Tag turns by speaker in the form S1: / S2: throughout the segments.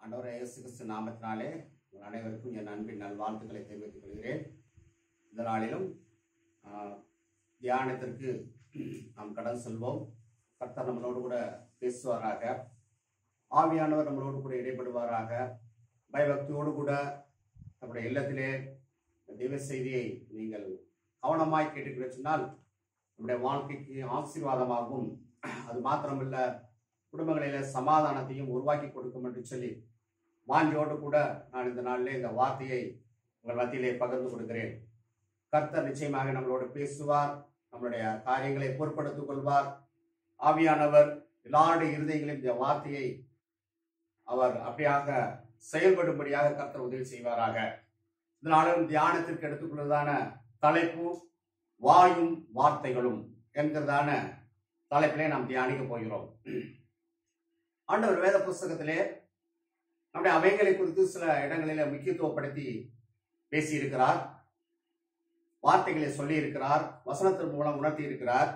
S1: ஆண்டவரே இயேசு கிறிஸ்து நாமத்தினாலே உங்கள் அனைவருக்கும் என் அன்பின் நல்வாழ்த்துக்களை தெரிவித்துக் கொள்கிறேன் இந்த நாளிலும் ஆ, தியானத்திற்கு நாம் கடன் செல்வோம் கர்த்தர் நம்மளோடு கூட பேசுவாராக ஆவியானவர் நம்மளோடு கூட இடைப்படுவாராக பயபக்தியோடு கூட நம்முடைய இல்லத்திலே தெய்வ செய்தியை நீங்கள் கவனமாய் கேட்டுக்கிற சொன்னால் நம்முடைய வாழ்க்கைக்கு ஆசீர்வாதமாகும் அது மாத்திரமல்ல குடும்பங்களில சமாதானத்தையும் உருவாக்கி கொடுக்கும் என்று சொல்லி வாஞ்சோடு கூட நான் இந்த நாளிலே இந்த வார்த்தையை உங்கள் மத்தியிலே பகிர்ந்து கொடுக்கிறேன் கர்த்தர் நிச்சயமாக நம்மளோடு பேசுவார் நம்மளுடைய காரியங்களை பொருட்படுத்திக் கொள்வார் ஆவியானவர் எல்லாருடைய இருதயங்களையும் இந்த வார்த்தையை அவர் அப்படியாக செயல்படும்படியாக கர்த்தர் உதவி செய்வாராக இதனாலும் தியானத்திற்கு எடுத்துக்கொள்வதான தலைப்பு வாயும் வார்த்தைகளும் என்கிறதான தலைப்பிலே நாம் தியானிக்க போகிறோம் ஆண்டவர் வேத புஸ்தகத்திலே நம்முடைய அவைகளை குறித்து சில இடங்களில முக்கியத்துவப்படுத்தி பேசியிருக்கிறார் வார்த்தைகளை சொல்லி இருக்கிறார் வசனத்தின் மூலம் உணர்த்தி இருக்கிறார்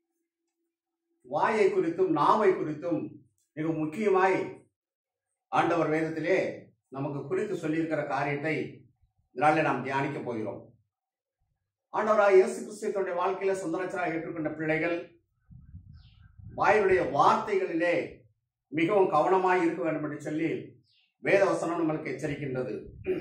S1: வாயை குறித்தும் நாவை குறித்தும் மிக முக்கியமாய் ஆண்டவர் வேதத்திலே நமக்கு குறித்து சொல்லியிருக்கிற காரியத்தை இதனால நாம் தியானிக்க போகிறோம் ஆண்டவராய் இயேசு கிறிஸ்துவனுடைய வாழ்க்கையில சொந்தரச்சராக ஏற்றுக்கொண்ட பிள்ளைகள் வாயுடைய வார்த்தைகளிலே மிகவும் கவனமாய் இருக்க வேண்டும் என்று சொல்லி வேத வசனம் நம்மளுக்கு எச்சரிக்கின்றது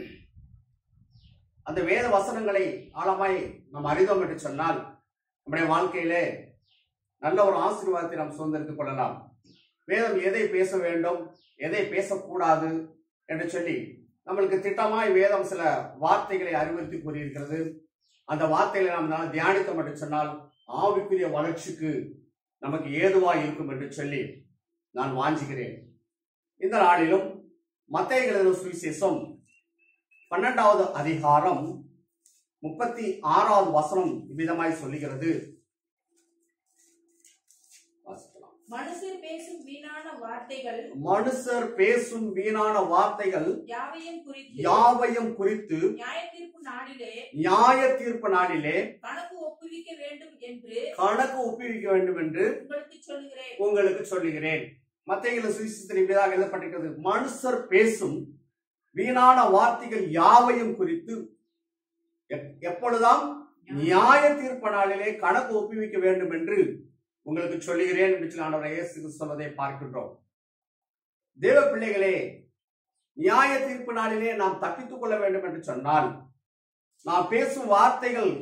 S1: அந்த வேத வசனங்களை ஆழமாய் நாம் அறிந்தோம் என்று சொன்னால் நம்முடைய வாழ்க்கையிலே நல்ல ஒரு ஆசீர்வாதத்தை நாம் சுதந்திரித்துக் கொள்ளலாம் வேதம் எதை பேச வேண்டும் எதை பேசக்கூடாது என்று சொல்லி நம்மளுக்கு திட்டமாய் வேதம் சில வார்த்தைகளை அறிவுறுத்தி கூறியிருக்கிறது அந்த வார்த்தைகளை நாம் நல்லா தியானித்தோம் என்று சொன்னால் ஆவிக்குரிய வளர்ச்சிக்கு நமக்கு ஏதுவாய் இருக்கும் என்று சொல்லி நான் வாஞ்சுகிறேன் இந்த நாளிலும் மத்திய எழுதின சுவிசேஷம் பன்னெண்டாவது அதிகாரம் முப்பத்தி ஆறாவது வசனம் இவ்விதமாய் சொல்லுகிறது வாசிக்கலாம்.
S2: மனுஷர் பேசும் வீணான வார்த்தைகள்
S1: மனுஷர் பேசும் வீணான வார்த்தைகள்
S2: யாவையும் குறித்து
S1: யாவையும் குறித்து
S2: நியாய தீர்ப்பு நாளிலே
S1: நியாய தீர்ப்பு நாளிலே
S2: கணக்கு ஒப்புவிக்க வேண்டும் என்று
S1: கணக்கு ஒப்புவிக்க வேண்டும் என்று
S2: உங்களுக்கு சொல்லுகிறேன்
S1: உங்களுக்கு சொல்லுகிறேன் மத்திய சுவிசேஷத்தில் இப்படியாக எழுதப்பட்டிருக்கிறது மனுஷர் பேசும் வீணான வார்த்தைகள் யாவையும் குறித்து எப்- எப்பொழுதாம் நியாய தீர்ப்பு நாளிலே கணக்கு ஒப்புவிக்க வேண்டும் என்று உங்களுக்கு சொல்லுகிறேன் என்று சொல்லி ஆண்டவர் இயேசு கிறிஸ்து சொல்வதை பார்க்கின்றோம் தேவ பிள்ளைகளே நியாய தீர்ப்பு நாளிலே நாம் தப்பித்துக் கொள்ள வேண்டும் என்று சொன்னால் நாம் பேசும் வார்த்தைகள்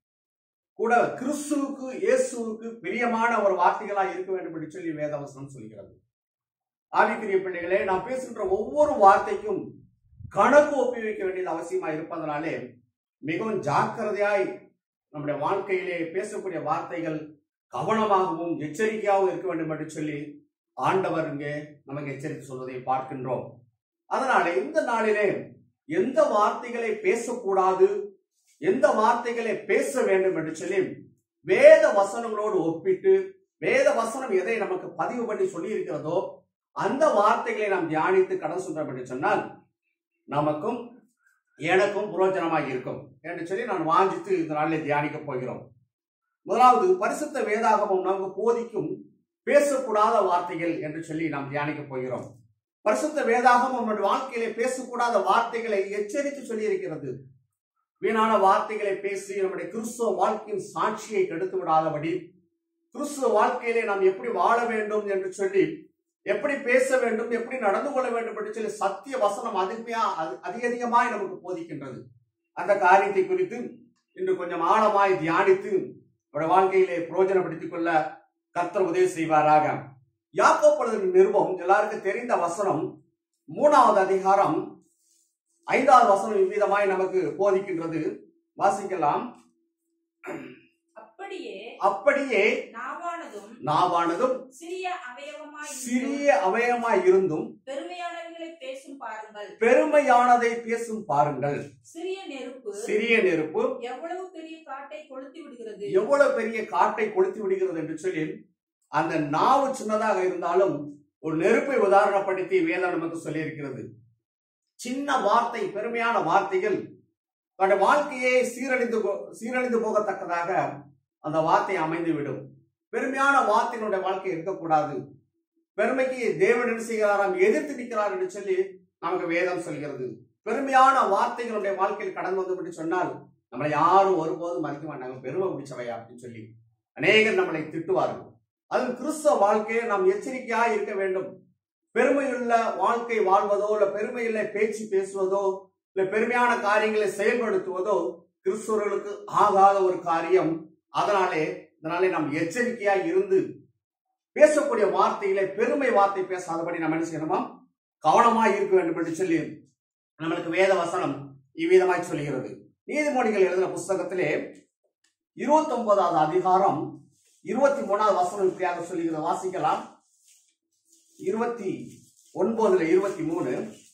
S1: கூட கிறிஸ்துவுக்கு இயேசுவுக்கு பிரியமான ஒரு வார்த்தைகளாக இருக்க வேண்டும் என்று சொல்லி வேதவசனம் சொல்கிறது ஆவிக்குரிய பிள்ளைகளே நாம் பேசுகின்ற ஒவ்வொரு வார்த்தைக்கும் கணக்கு ஒப்புவிக்க வேண்டியது அவசியமா இருப்பதனாலே மிகவும் ஜாக்கிரதையாய் நம்முடைய வாழ்க்கையிலே பேசக்கூடிய வார்த்தைகள் கவனமாகவும் எச்சரிக்கையாகவும் இருக்க வேண்டும் என்று சொல்லி ஆண்டவர் இங்கே நமக்கு எச்சரித்து சொல்வதை பார்க்கின்றோம் அதனாலே இந்த நாளிலே எந்த வார்த்தைகளை பேசக்கூடாது எந்த வார்த்தைகளை பேச வேண்டும் என்று சொல்லி வேத வசனங்களோடு ஒப்பிட்டு வேத வசனம் எதை நமக்கு பதிவு பண்ணி சொல்லி இருக்கிறதோ அந்த வார்த்தைகளை நாம் தியானித்து கடன் சொல்றோம் என்று சொன்னால் நமக்கும் எனக்கும் புரோஜனமாக இருக்கும் என்று சொல்லி நான் வாஞ்சித்து இந்த நாளில் தியானிக்க போகிறோம் முதலாவது பரிசுத்த வேதாகமம் நமக்கு போதிக்கும் பேசக்கூடாத வார்த்தைகள் என்று சொல்லி நாம் தியானிக்க போகிறோம் பரிசுத்த வேதாகமம் நம்முடைய வாழ்க்கையிலே பேசக்கூடாத வார்த்தைகளை எச்சரித்து சொல்லி இருக்கிறது வீணான வார்த்தைகளை பேசி நம்முடைய கிறிஸ்துவ வாழ்க்கையின் சாட்சியை கெடுத்து விடாதபடி கிறிஸ்துவ வாழ்க்கையிலே நாம் எப்படி வாழ வேண்டும் என்று சொல்லி எப்படி பேச வேண்டும் எப்படி நடந்து கொள்ள வேண்டும் என்று சொல்லி சத்திய வசனம் அதிகமையா அது- அதிக அதிகமாய் நமக்கு போதிக்கின்றது அந்த காரியத்தை குறித்து இன்று கொஞ்சம் ஆழமாய் தியானித்து நம்முடைய வாழ்க்கையிலே பிரயோஜனப்படுத்திக் கொள்ள கர்த்தர் உதவி செய்வாராக யாக்கோப்படுகிற நிருபம் எல்லாருக்கும் தெரிந்த வசனம் மூணாவது அதிகாரம் ஐந்தாவது வசனம் இவ்விதமாய் நமக்கு போதிக்கின்றது வாசிக்கலாம்
S2: அப்படியே
S1: அப்படியே
S2: நாவானதும்
S1: நாவானதும்
S2: சிறிய அவயவமாய்
S1: சிறிய அவயமாய் இருந்தும்
S2: பெருமையானவைகளை பேசும் பாருங்கள்
S1: பெருமையானதை பேசும் பாருங்கள்
S2: சிறிய நெருப்பு
S1: சிறிய நெருப்பு
S2: எவ்வளவு பெரிய காட்டை கொளுத்தி விடுகிறது
S1: எவ்வளவு பெரிய காட்டை கொளுத்தி விடுகிறது என்று சொல்லி அந்த நாவு சின்னதாக இருந்தாலும் ஒரு நெருப்பை உதாரணப்படுத்தி வேதம் நமக்கு சொல்லியிருக்கிறது சின்ன வார்த்தை பெருமையான வார்த்தைகள் தன்னுடைய வாழ்க்கையை சீரழிந்து போ- சீரழிந்து போகத்தக்கதாக அந்த வார்த்தை அமைந்துவிடும் பெருமையான வார்த்தையினுடைய வாழ்க்கை இருக்கக்கூடாது பெருமைக்கு தேவன் என்ன செய்கிறாராம் எதிர்த்து நிற்கிறார் என்று சொல்லி நமக்கு வேதம் சொல்கிறது பெருமையான வார்த்தைகள் நம்முடைய வாழ்க்கையில் கடந்து வந்து என்று சொன்னால் நம்மளை யாரும் ஒருபோதும் மதிக்க மாட்டாங்க பெருமை பிடிச்சவையா அப்படின்னு சொல்லி அநேகர் நம்மளை திட்டுவார்கள் அதுவும் கிறிஸ்தவ வாழ்க்கையை நாம் எச்சரிக்கையாக இருக்க வேண்டும் பெருமையுள்ள வாழ்க்கை வாழ்வதோ இல்ல பெருமையுள்ள பேச்சு பேசுவதோ இல்ல பெருமையான காரியங்களை செயல்படுத்துவதோ கிறிஸ்தவர்களுக்கு ஆகாத ஒரு காரியம் அதனாலே இதனாலே நாம் எச்சரிக்கையா இருந்து பேசக்கூடிய வார்த்தைகளை பெருமை வார்த்தை பேசாதபடி நம்ம என்ன செய்யணுமா கவனமா இருக்க வேண்டும் என்று சொல்லி நம்மளுக்கு வேத வசனம் இவ்விதமாய் சொல்கிறது நீதிமொழிகள் எழுதின புஸ்தகத்திலே இருபத்தி ஒன்பதாவது அதிகாரம் இருபத்தி மூணாவது வசனம் இப்படியாக சொல்லுகிறது வாசிக்கலாம் இருபத்தி ஒன்பதுல இருபத்தி மூணு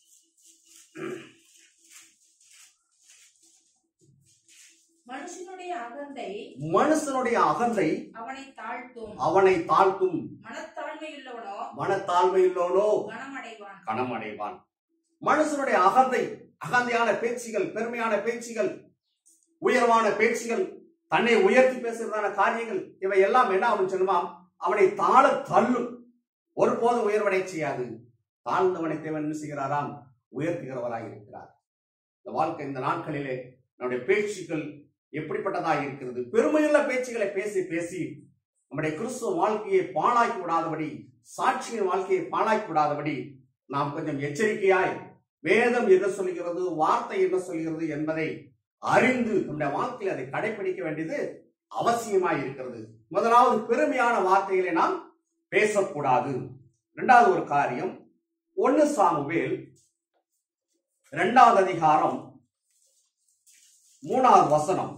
S2: மனுஷனுடைய அகந்தை
S1: மனுஷனுடைய அகந்தை
S2: அவனை தாழ்த்தும்
S1: அவனை தாழ்த்தும்
S2: மனத்தாழ்மையுள்ளவனோ
S1: மனத்தாழ்மையுள்ளவனோ
S2: கனமடைவான்
S1: கனமடைவான் மனுஷனுடைய அகந்தை அகந்தையான பேச்சுகள் பெருமையான பேச்சுகள் உயர்வான பேச்சுகள் தன்னை உயர்த்தி பேசுறதான காரியங்கள் இவை எல்லாம் என்ன அவன் சொல்லுமா அவனை தாழ தள்ளும் ஒருபோதும் உயர்வடை செய்யாது தாழ்ந்தவனை தேவன் என்ன செய்கிறாராம் உயர்த்துகிறவராக இருக்கிறார் இந்த வாழ்க்கை இந்த நாட்களிலே நம்முடைய பேச்சுக்கள் எப்படிப்பட்டதாக இருக்கிறது பெருமையுள்ள பேச்சுகளை பேசி பேசி நம்முடைய கிறிஸ்துவ வாழ்க்கையை பாழாக்கி விடாதபடி சாட்சியின் வாழ்க்கையை பாழாக்கி விடாதபடி நாம் கொஞ்சம் எச்சரிக்கையாய் வேதம் என்ன சொல்கிறது வார்த்தை என்ன சொல்கிறது என்பதை அறிந்து நம்முடைய வாழ்க்கையில் அதை கடைபிடிக்க வேண்டியது அவசியமாய் இருக்கிறது முதலாவது பெருமையான வார்த்தைகளை நாம் பேசக்கூடாது இரண்டாவது ஒரு காரியம் ஒன்னு சாமுவேல் இரண்டாவது அதிகாரம் மூணாவது வசனம்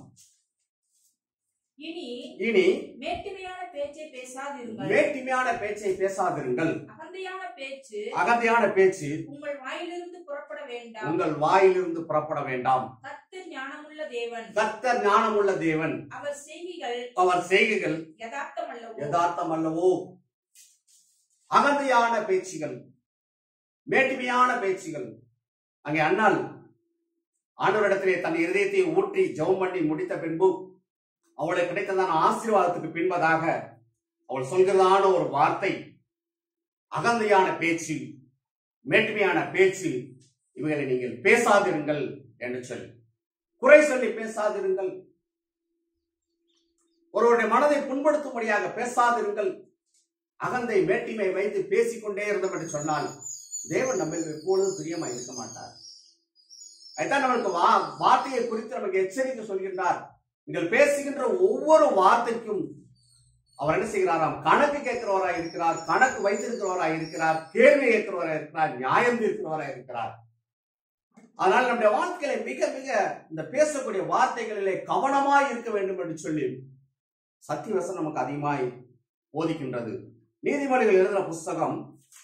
S2: இனி
S1: இனி
S2: மேட்டிமையான பேச்சை பேசாதிருங்கள்
S1: வேட்டிமையான பேச்சை பேசாதிருங்கள்
S2: அகந்தையான பேச்சு
S1: அகந்தையான பேச்சு
S2: உங்கள் வாயிலிருந்து புறப்பட வேண்டாம்
S1: உங்கள் வாயிலிருந்து புறப்பட வேண்டாம்
S2: கர்த்தர் ஞானமுள்ள தேவன்
S1: கர்த்தர் ஞானமுள்ள தேவன்
S2: அவர் செய்கைகள்
S1: அவர் செய்கைகள்
S2: யதார்த்தம் அல்லவோ
S1: யதார்த்தம் அல்லவோ அகந்தையான பேச்சுகள் மேட்டிமையான பேச்சுகள் அங்கே அண்ணாள் ஆண்டவரிடத்திலே தன் இருதயத்தை ஊற்றி ஜெபம் பண்ணி முடித்த பின்பு அவளுக்கு கிடைத்ததான ஆசீர்வாதத்துக்கு பின்பதாக அவள் சொல்கிறதான ஒரு வார்த்தை அகந்தையான பேச்சு மேட்டுமையான பேச்சு இவைகளை நீங்கள் பேசாதிருங்கள் என்று சொல்லி குறை சொல்லி பேசாதிருங்கள் ஒருவருடைய மனதை புண்படுத்தும்படியாக பேசாதிருங்கள் அகந்தை மேட்டிமை வைத்து பேசிக்கொண்டே இருந்தோம் என்று சொன்னால் தேவன் நம்ம எப்பொழுதும் பிரியமா இருக்க மாட்டார் அதுதான் நம்மளுக்கு வா வார்த்தையை குறித்து நமக்கு எச்சரிக்கை சொல்கின்றார் நீங்கள் பேசுகின்ற ஒவ்வொரு வார்த்தைக்கும் அவர் என்ன செய்கிறாராம் கணக்கு கேட்கிறவராய் இருக்கிறார் கணக்கு வைத்திருக்கிறவராய் இருக்கிறார் கேள்வி கேட்கிறவராய் இருக்கிறார் நியாயம் இருக்கிறவராய் இருக்கிறார் அதனால் நம்முடைய வாழ்க்கையில மிக மிக இந்த பேசக்கூடிய வார்த்தைகளிலே கவனமாய் இருக்க வேண்டும் என்று சொல்லி சத்தியவசம் நமக்கு அதிகமாய் போதிக்கின்றது நீதிமொழிகள் எழுதின புஸ்தகம்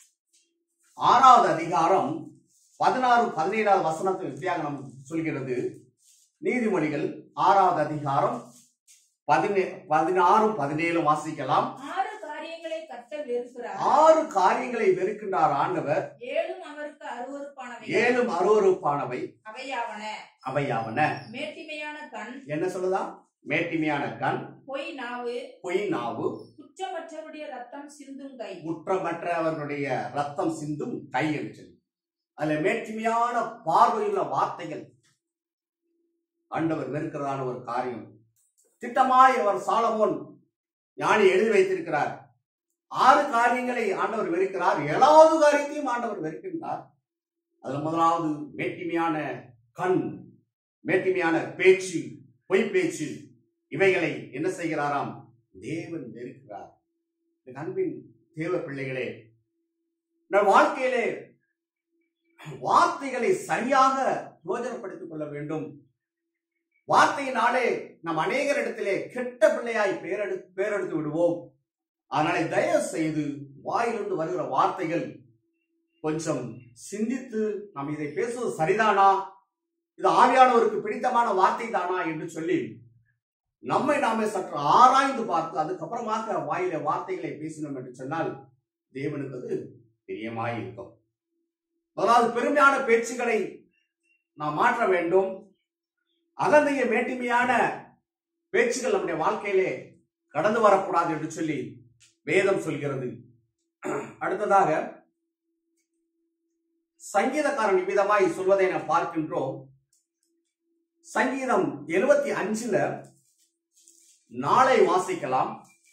S1: ஆறாவது அதிகாரம் பதினாறு பதினேழாவது வசனத்தில் இப்படியாக நம்ம சொல்கிறது நீதிமொழிகள் ஆறாவது அதிகாரம் பதினே பதினாறும் பதினேழும் வாசிக்கலாம்
S2: ஆறு காரியங்களை கர்த்தர் வெறுக்கிறார்
S1: ஆறு காரியங்களை வெறுக்கின்றார் ஆண்டவர்
S2: ஏழும் அவருக்கு அருவருப்பானவை
S1: ஏழும் அருவருப்பானவை
S2: அவையாவன
S1: அவையாவன
S2: மேட்டிமையான கண்
S1: என்ன சொல்லுதா மேட்டிமையான கண்
S2: பொய் நாவு
S1: பொய் நாவு
S2: குற்றமற்றவருடைய ரத்தம் சிந்தும் கை
S1: குற்றமற்றவர்களுடைய ரத்தம் சிந்தும் கை என்று சொல்லி அதுல மேட்டிமையான பார்வையுள்ள வார்த்தைகள் ஆண்டவர் வெறுக்கிறதான ஒரு காரியம் திட்டமாய் அவர் சாலமோன் ஞானி எழுதி வைத்திருக்கிறார் ஆறு காரியங்களை ஆண்டவர் வெறுக்கிறார் ஏழாவது காரியத்தையும் ஆண்டவர் வெறுக்கின்றார் அதுல முதலாவது மேட்டிமையான கண் மேட்டிமையான பேச்சு பொய் பேச்சு இவைகளை என்ன செய்கிறாராம் தேவன் வெறுக்கிறார் இந்த அன்பின் தேவ பிள்ளைகளே நம் வாழ்க்கையிலே வார்த்தைகளை சரியாக யோஜனைப்படுத்திக் கொள்ள வேண்டும் வார்த்தையினாலே நம் அநேகரிடத்திலே கெட்ட பிள்ளையாய் பேரெடு பேரெடுத்து விடுவோம் அதனாலே தயவு செய்து வாயிலிருந்து வருகிற வார்த்தைகள் கொஞ்சம் சிந்தித்து நாம் இதை பேசுவது சரிதானா இது ஆவியானவருக்கு பிடித்தமான வார்த்தை தானா என்று சொல்லி நம்மை நாமே சற்று ஆராய்ந்து பார்த்து அதுக்கப்புறமாக வாயில வார்த்தைகளை பேசினோம் என்று சொன்னால் தேவனுக்கு அது பிரியமாய் இருக்கும் அதாவது பெருமையான பேச்சுகளை நாம் மாற்ற வேண்டும் அகந்தைய மேட்டிமையான பேச்சுகள் நம்முடைய வாழ்க்கையிலே கடந்து வரக்கூடாது என்று சொல்லி வேதம் சொல்கிறது அடுத்ததாக சங்கீதக்காரன் இவ்விதமாய் சொல்வதை நாம் பார்க்கின்றோம் சங்கீதம் எழுபத்தி அஞ்சுல நாளை வாசிக்கலாம்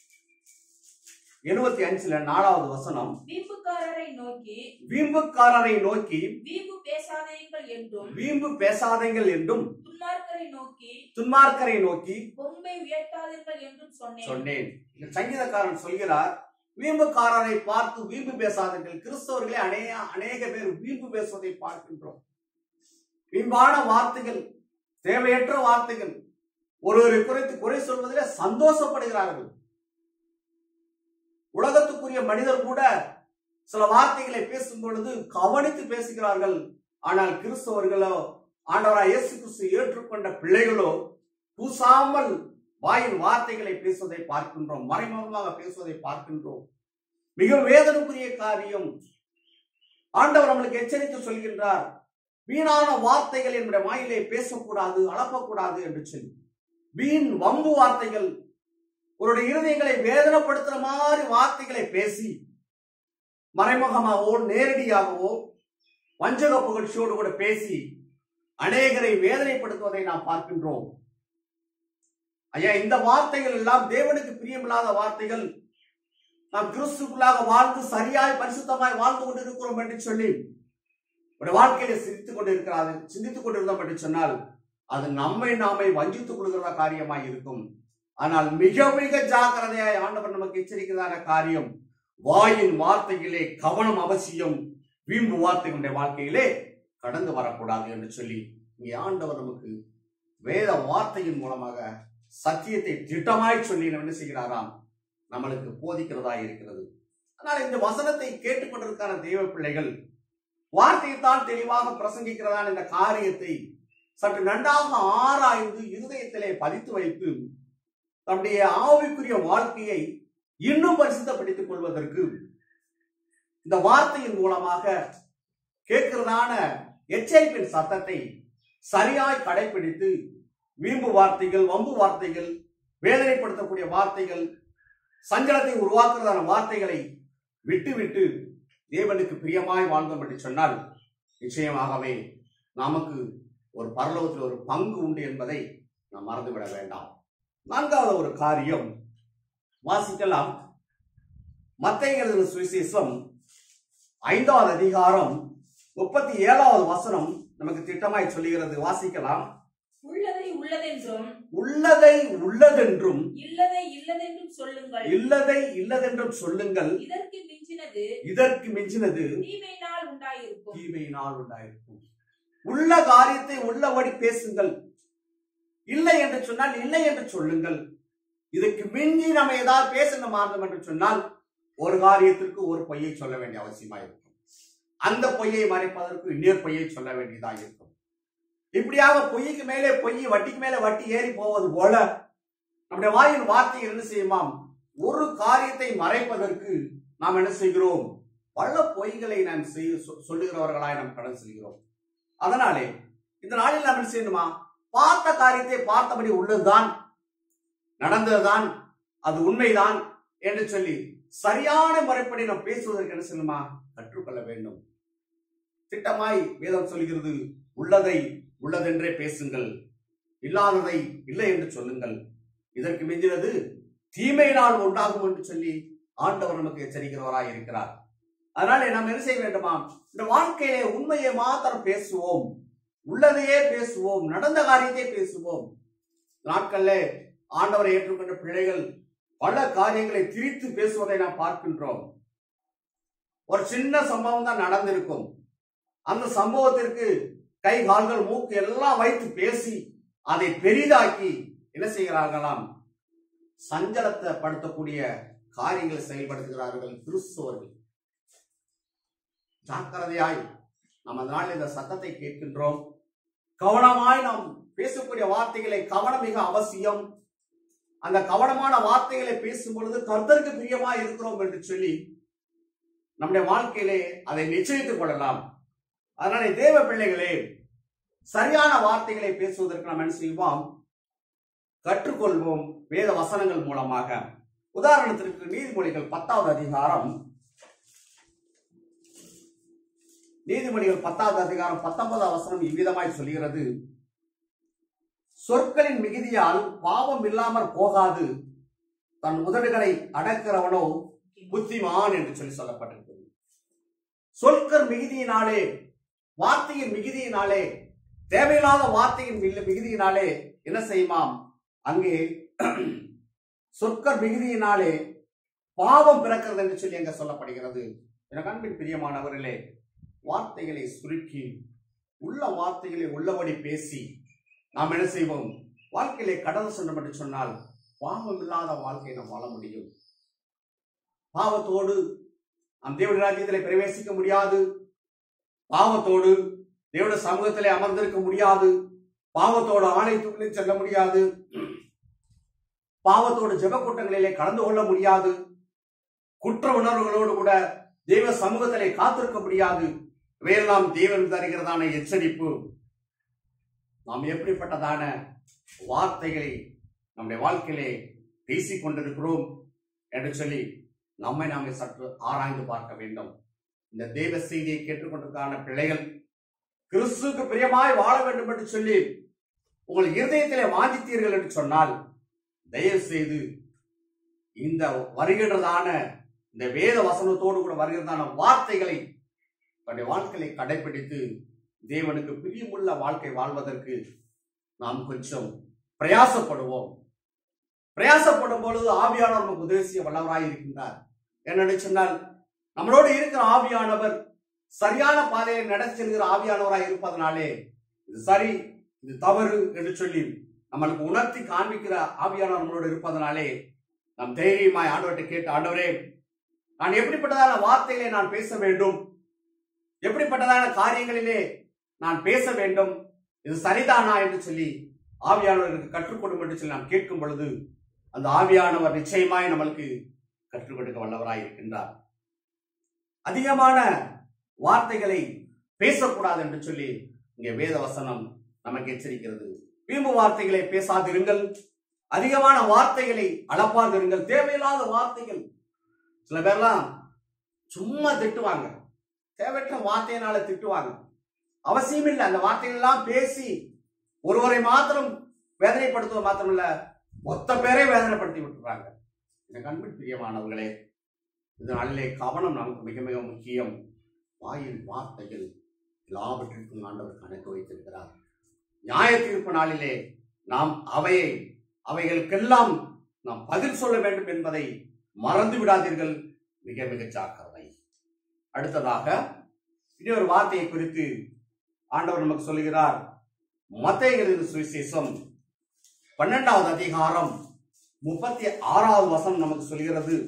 S1: எழுபத்தி அஞ்சுல நாலாவது வசனம்
S2: வீம்புக்காரரை நோக்கி
S1: வீம்புக்காரரை நோக்கி
S2: வீம்பு பேசாதீர்கள் என்றும்
S1: வீம்பு பேசாதீங்கள் என்றும்
S2: துன்மார்க்கரை நோக்கி
S1: துன்மார்க்கரை நோக்கி
S2: கொம்பை உயர்த்தாதீர்கள் என்றும் சொன்னேன்
S1: சொன்னேன் இந்த சங்கீதக்காரன் சொல்கிறார் வீம்புக்காரரை பார்த்து வீம்பு பேசாதீர்கள் கிறிஸ்தவர்களே அநேக அநேக பேர் வீம்பு பேசுவதை பார்க்கின்றோம் வீம்பான வார்த்தைகள் தேவையற்ற வார்த்தைகள் ஒருவரை குறித்து குறை சொல்வதிலே சந்தோஷப்படுகிறார்கள் உலகத்துக்குரிய மனிதர் கூட சில வார்த்தைகளை பேசும் பொழுது கவனித்து பேசுகிறார்கள் ஆனால் கிறிஸ்தவர்களோ ஆண்டவராய் இயேசு கிறிஸ்து ஏற்றுக்கொண்ட பிள்ளைகளோ கூசாமல் வாயின் வார்த்தைகளை பேசுவதை பார்க்கின்றோம் மறைமுகமாக பேசுவதை பார்க்கின்றோம் மிக வேதனைக்குரிய காரியம் ஆண்டவர் நம்மளுக்கு எச்சரிக்கை சொல்கின்றார் வீணான வார்த்தைகள் என்னுடைய வாயிலே பேசக்கூடாது அளப்பக்கூடாது என்று சொல்லி வீண் வம்பு வார்த்தைகள் அவருடைய இருதயங்களை வேதனைப்படுத்துற மாதிரி வார்த்தைகளை பேசி மறைமுகமாகவோ நேரடியாகவோ வஞ்சக புகழ்ச்சியோடு கூட பேசி அநேகரை வேதனைப்படுத்துவதை நாம் பார்க்கின்றோம் ஐயா இந்த வார்த்தைகள் எல்லாம் தேவனுக்கு பிரியமில்லாத வார்த்தைகள் நாம் கிறிஸ்துக்குள்ளாக வாழ்ந்து சரியாய் பரிசுத்தமாய் வாழ்ந்து கொண்டிருக்கிறோம் என்று சொல்லி ஒரு வாழ்க்கையில சிந்தித்துக் கொண்டிருக்கிறாது சிந்தித்துக் கொண்டிருந்தோம் என்று சொன்னால் அது நம்மை நாமே வஞ்சித்துக் கொள்கிற காரியமாய் இருக்கும் ஆனால் மிக மிக ஜாக்கிரதையாய் ஆண்டவர் நமக்கு எச்சரிக்கிறதான காரியம் வாயின் வார்த்தையிலே கவனம் அவசியம் வீம்பு வார்த்தைகளுடைய வாழ்க்கையிலே கடந்து வரக்கூடாது என்று சொல்லி இங்கே ஆண்டவர் நமக்கு வேத வார்த்தையின் மூலமாக சத்தியத்தை திட்டமாய் சொல்லி என்ன செய்கிறாராம் நம்மளுக்கு போதிக்கிறதா இருக்கிறது ஆனால் இந்த வசனத்தை கேட்டுக்கொண்டிருக்கான தெய்வ பிள்ளைகள் வார்த்தையைத்தான் தெளிவாக பிரசங்கிக்கிறதான இந்த காரியத்தை சற்று நன்றாக ஆராய்ந்து இருதயத்திலே பதித்து வைத்து தம்முடைய ஆவிக்குரிய வாழ்க்கையை இன்னும் பரிசுத்தப்படுத்திக் கொள்வதற்கு இந்த வார்த்தையின் மூலமாக கேட்கிறதான எச்சரிப்பின் சத்தத்தை சரியாய் கடைபிடித்து வீம்பு வார்த்தைகள் வம்பு வார்த்தைகள் வேதனைப்படுத்தக்கூடிய வார்த்தைகள் சஞ்சலத்தை உருவாக்குறதான வார்த்தைகளை விட்டுவிட்டு தேவனுக்கு பிரியமாய் வாழ்ந்தோம் என்று சொன்னால் நிச்சயமாகவே நமக்கு ஒரு பரலோகத்தில் ஒரு பங்கு உண்டு என்பதை நாம் மறந்துவிட வேண்டாம் நான்காவது ஒரு காரியம் வாசிக்கலாம் மத்தைய சுவிசேஷம் ஐந்தாவது அதிகாரம் முப்பத்தி ஏழாவது வசனம் நமக்கு திட்டமாய் சொல்லுகிறது வாசிக்கலாம்
S2: உள்ளதை உள்ளதென்றும்
S1: உள்ளதை உள்ளதென்றும்
S2: இல்லதை இல்லதென்றும் சொல்லுங்கள்
S1: இல்லதை இல்லதென்றும் சொல்லுங்கள்
S2: இதற்கு மிஞ்சினது
S1: இதற்கு மிஞ்சினது
S2: தீமையினால் உண்டாயிருக்கும்
S1: தீமையினால் உண்டாயிருக்கும் உள்ள காரியத்தை உள்ளபடி பேசுங்கள் இல்லை என்று சொன்னால் இல்லை என்று சொல்லுங்கள் இதுக்கு மிஞ்சி நம்ம ஏதாவது பேசணும் மாறும் என்று சொன்னால் ஒரு காரியத்திற்கு ஒரு பொய்யை சொல்ல வேண்டிய அவசியமா இருக்கும் அந்த பொய்யை மறைப்பதற்கு இன்னொரு பொய்யை சொல்ல வேண்டியதாக இருக்கும் இப்படியாக பொய்க்கு மேலே பொய் வட்டிக்கு மேலே வட்டி ஏறி போவது போல நம்முடைய வாயின் வார்த்தை என்ன செய்யுமாம் ஒரு காரியத்தை மறைப்பதற்கு நாம் என்ன செய்கிறோம் பல பொய்களை நாம் செய்ய சொ- சொல்லுகிறவர்களாய் நாம் கடந்து செல்கிறோம் அதனாலே இந்த நாளில் நாம் என்ன செய்யணுமா பார்த்த காரியத்தை பார்த்தபடி உள்ளதுதான் நடந்ததுதான் அது உண்மைதான் என்று சொல்லி சரியான முறைப்படி நாம் பேசுவதற்கு என்ன செய்யணுமா கற்றுக்கொள்ள வேண்டும் திட்டமாய் வேதம் சொல்கிறது உள்ளதை உள்ளதென்றே பேசுங்கள் இல்லாததை இல்லை என்று சொல்லுங்கள் இதற்கு மிஞ்சினது தீமையினால் உண்டாகும் என்று சொல்லி ஆண்டவர் நமக்கு எச்சரிக்கிறவராய் இருக்கிறார் அதனால நாம் என்ன செய்ய வேண்டுமா இந்த வாழ்க்கையிலே உண்மையை மாத்திரம் பேசுவோம் உள்ளதையே பேசுவோம் நடந்த காரியத்தை பேசுவோம் நாட்கள்ல ஆண்டவரை ஏற்றுக்கொண்ட பிள்ளைகள் பல காரியங்களை திரித்து பேசுவதை நாம் பார்க்கின்றோம் ஒரு சின்ன சம்பவம் தான் நடந்திருக்கும் அந்த சம்பவத்திற்கு கை கால்கள் மூக்கு எல்லாம் வைத்து பேசி அதை பெரிதாக்கி என்ன செய்கிறார்களாம் சஞ்சலத்தை படுத்தக்கூடிய காரியங்களை செயல்படுத்துகிறார்கள் கிறிஸ்தவர்கள் ஜாக்கிரதையாய் நாம் அதனால் இந்த சத்தத்தை கேட்கின்றோம் கவனமாய் நாம் பேசக்கூடிய வார்த்தைகளை கவனம் மிக அவசியம் அந்த கவனமான வார்த்தைகளை பேசும் பொழுது கர்த்தருக்கு பிரியமாய் இருக்கிறோம் என்று சொல்லி நம்முடைய வாழ்க்கையிலே அதை நிச்சயித்துக் கொள்ளலாம் அதனால தேவ பிள்ளைகளே சரியான வார்த்தைகளை பேசுவதற்கு நாம் என்ன செய்வோம் கற்றுக்கொள்வோம் வேத வசனங்கள் மூலமாக உதாரணத்திற்கு நீதிமொழிகள் பத்தாவது அதிகாரம் நீதிமொழிகள் பத்தாவது அதிகாரம் பத்தொன்பதாம் வசனம் இவ்விதமாய் சொல்கிறது சொற்களின் மிகுதியால் பாவம் இல்லாமற் போகாது தன் உதடுகளை அடக்கிறவனோ புத்திமான் என்று சொல்லி சொல்லப்பட்டிருக்கிறது சொற்கள் மிகுதியினாலே வார்த்தையின் மிகுதியினாலே தேவையில்லாத வார்த்தையின் மிகு- மிகுதியினாலே என்ன செய்யுமாம் அங்கே சொற்கள் மிகுதியினாலே பாவம் பிறக்கிறது என்று சொல்லி அங்க சொல்லப்படுகிறது எனக்கு அன்பின் பிரியமானவர்களே வார்த்தைகளை சுருக்கி உள்ள வார்த்தைகளை உள்ளபடி பேசி நாம் என்ன செய்வோம் வாழ்க்கையிலே கடந்து சென்றோம் என்று சொன்னால் பாவம் இல்லாத வாழ்க்கையை நாம் வாழ முடியும் பாவத்தோடு நாம் தேவடைய ராஜ்யத்திலே பிரவேசிக்க முடியாது பாவத்தோடு தேவடைய சமூகத்திலே அமர்ந்திருக்க முடியாது பாவத்தோடு ஆணையத்துக்குள்ளே செல்ல முடியாது பாவத்தோடு ஜெப கூட்டங்களிலே கலந்து கொள்ள முடியாது குற்ற உணர்வுகளோடு கூட தெய்வ சமூகத்திலே காத்திருக்க முடியாது இவையெல்லாம் தேவன் தருகிறதான எச்சரிப்பு நாம் எப்படிப்பட்டதான வார்த்தைகளை நம்முடைய வாழ்க்கையிலே பேசிக் கொண்டிருக்கிறோம் என்று சொல்லி நம்மை நாமே சற்று ஆராய்ந்து பார்க்க வேண்டும் இந்த தெய்வ செய்தியை கேட்டுக்கொண்டிருக்கான பிள்ளைகள் கிறிஸ்துவுக்கு பிரியமாய் வாழ வேண்டும் என்று சொல்லி உங்கள் இருதயத்திலே வாஞ்சித்தீர்கள் என்று சொன்னால் தயவு செய்து இந்த வருகின்றதான இந்த வேத வசனத்தோடு கூட வருகிறதான வார்த்தைகளை தன்னுடைய வாழ்க்கையை கடைபிடித்து தேவனுக்கு பிரியமுள்ள வாழ்க்கை வாழ்வதற்கு நாம் கொஞ்சம் பிரயாசப்படுவோம் பிரயாசப்படும் பொழுது ஆவியானவர் நமக்கு உதவி செய்ய வல்லவராய் இருக்கின்றார் என்னென்னு சொன்னால் நம்மளோடு இருக்கிற ஆவியானவர் சரியான பாதையை நடத்தி செல்கிற ஆவியானவராய் இருப்பதனாலே இது சரி இது தவறு என்று சொல்லி நம்மளுக்கு உணர்த்தி காண்பிக்கிற ஆவியானவர் நம்மளோடு இருப்பதனாலே நாம் தைரியமாய் ஆண்டவர்கிட்ட கேட்டு ஆண்டவரே நான் எப்படிப்பட்டதான வார்த்தைகளை நான் பேச வேண்டும் எப்படிப்பட்டதான காரியங்களிலே நான் பேச வேண்டும் இது சரிதானா என்று சொல்லி ஆவியானவருக்கு கற்றுக் கொடுக்கும் என்று சொல்லி நாம் கேட்கும் பொழுது அந்த ஆவியானவர் நிச்சயமாய் நம்மளுக்கு கற்றுக் கொடுக்க வல்லவராய் இருக்கின்றார் அதிகமான வார்த்தைகளை பேசக்கூடாது என்று சொல்லி இங்கே வேத வசனம் நமக்கு எச்சரிக்கிறது வீம்பு வார்த்தைகளை பேசாதிருங்கள் அதிகமான வார்த்தைகளை அளப்பாதிருங்கள் தேவையில்லாத வார்த்தைகள் சில பேர்லாம் சும்மா திட்டுவாங்க தேவையற்ற வார்த்தையினால திட்டுவாங்க அவசியம் இல்லை அந்த வார்த்தைகள் எல்லாம் பேசி ஒருவரை மாத்திரம் வேதனைப்படுத்துவது மாத்திரமல்ல மொத்த பேரை வேதனைப்படுத்தி விட்டுறாங்க எனக்கு அன்பின் பிரியமானவர்களே இந்த நாளிலே கவனம் நமக்கு மிக மிக முக்கியம் வாயின் வார்த்தைகள் எல்லாவற்றிற்கும் ஆண்டவர் கணக்கு வைத்திருக்கிறார் நியாய தீர்ப்பு நாளிலே நாம் அவையை அவைகளுக்கெல்லாம் நாம் பதில் சொல்ல வேண்டும் என்பதை மறந்து விடாதீர்கள் மிக மிக ஜாக்கிரதை அடுத்ததாக இனி ஒரு வார்த்தையை குறித்து ஆண்டவர் நமக்கு சொல்லுகிறார் மத்தேயரின் சுவிசேஷம் பன்னெண்டாவது அதிகாரம் முப்பத்தி ஆறாவது வசனம் நமக்கு சொல்கிறது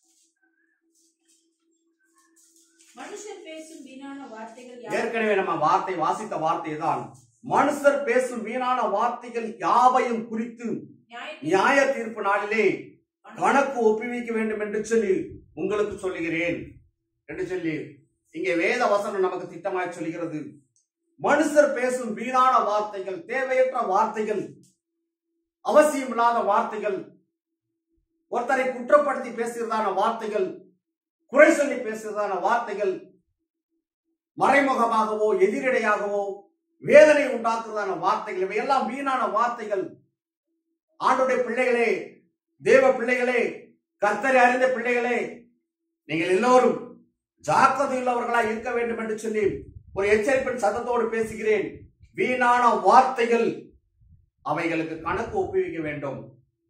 S2: மனுஷர் பேசும் வீணான வார்த்தைகள் யாவும்
S1: ஏற்கனவே நம்ம வார்த்தை வாசித்த வார்த்தை தான் மனுஷர் பேசும் வீணான வார்த்தைகள் யாவையும் குறித்து
S2: நியாய
S1: நியாய தீர்ப்பு நாளிலே கணக்கு ஒப்புவிக்க வேண்டும் என்று சொல்லி உங்களுக்கு சொல்லுகிறேன் என்று சொல்லி இங்கே வேத வசனம் நமக்கு திட்டமாய் சொல்கிறது மனுஷர் பேசும் வீணான வார்த்தைகள் தேவையற்ற வார்த்தைகள் அவசியமில்லாத வார்த்தைகள் ஒருத்தரை குற்றப்படுத்தி பேசுகிறதான வார்த்தைகள் குறை சொல்லி பேசுகிறதான வார்த்தைகள் மறைமுகமாகவோ எதிரடையாகவோ வேதனை உண்டாக்குறதான வார்த்தைகள் இவையெல்லாம் வீணான வார்த்தைகள் ஆண்டுடைய பிள்ளைகளே தேவ பிள்ளைகளே கர்த்தரை அறிந்த பிள்ளைகளே நீங்கள் எல்லோரும் ஜாக்கிரதை உள்ளவர்களாய் இருக்க வேண்டும் என்று சொல்லி ஒரு எச்சரிப்பின் சத்தத்தோடு பேசுகிறேன் வீணான வார்த்தைகள் அவைகளுக்கு கணக்கு ஒப்புவிக்க வேண்டும்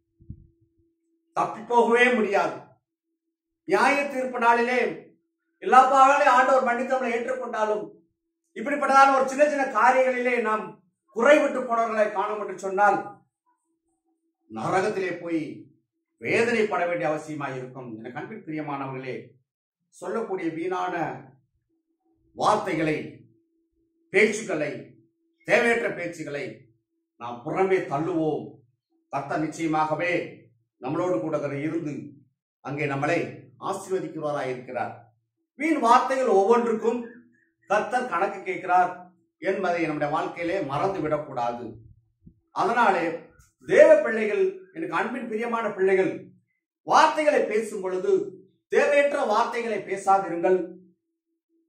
S1: தப்பி போகவே முடியாது நியாய தீர்ப்பு நாளிலே எல்லா பாவங்களையும் ஆண்டவர் மன்னித்து நம்மளை ஏற்றுக்கொண்டாலும் இப்படிப்பட்டதான ஒரு சின்ன சின்ன காரியங்களிலே நாம் குறைவிட்டு போனவர்களை காணும் என்று சொன்னால் நரகத்திலே போய் வேதனைப்பட வேண்டிய அவசியமாக இருக்கும் எனக்கு அன்பின் பிரியமானவர்களே சொல்லக்கூடிய வீணான வார்த்தைகளை பேச்சுக்களை தேவையற்ற பேச்சுக்களை நாம் புறமே தள்ளுவோம் கர்த்தர் நிச்சயமாகவே நம்மளோடு கூட இருந்து அங்கே நம்மளை ஆசீர்வதிக்கிறவராய் இருக்கிறார் வீண் வார்த்தைகள் ஒவ்வொன்றுக்கும் கர்த்தர் கணக்கு கேட்கிறார் என்பதை நம்முடைய வாழ்க்கையிலே மறந்து விடக்கூடாது அதனாலே தேவ பிள்ளைகள் எனக்கு அன்பின் பிரியமான பிள்ளைகள் வார்த்தைகளை பேசும் பொழுது தேவையற்ற வார்த்தைகளை பேசாதிருங்கள்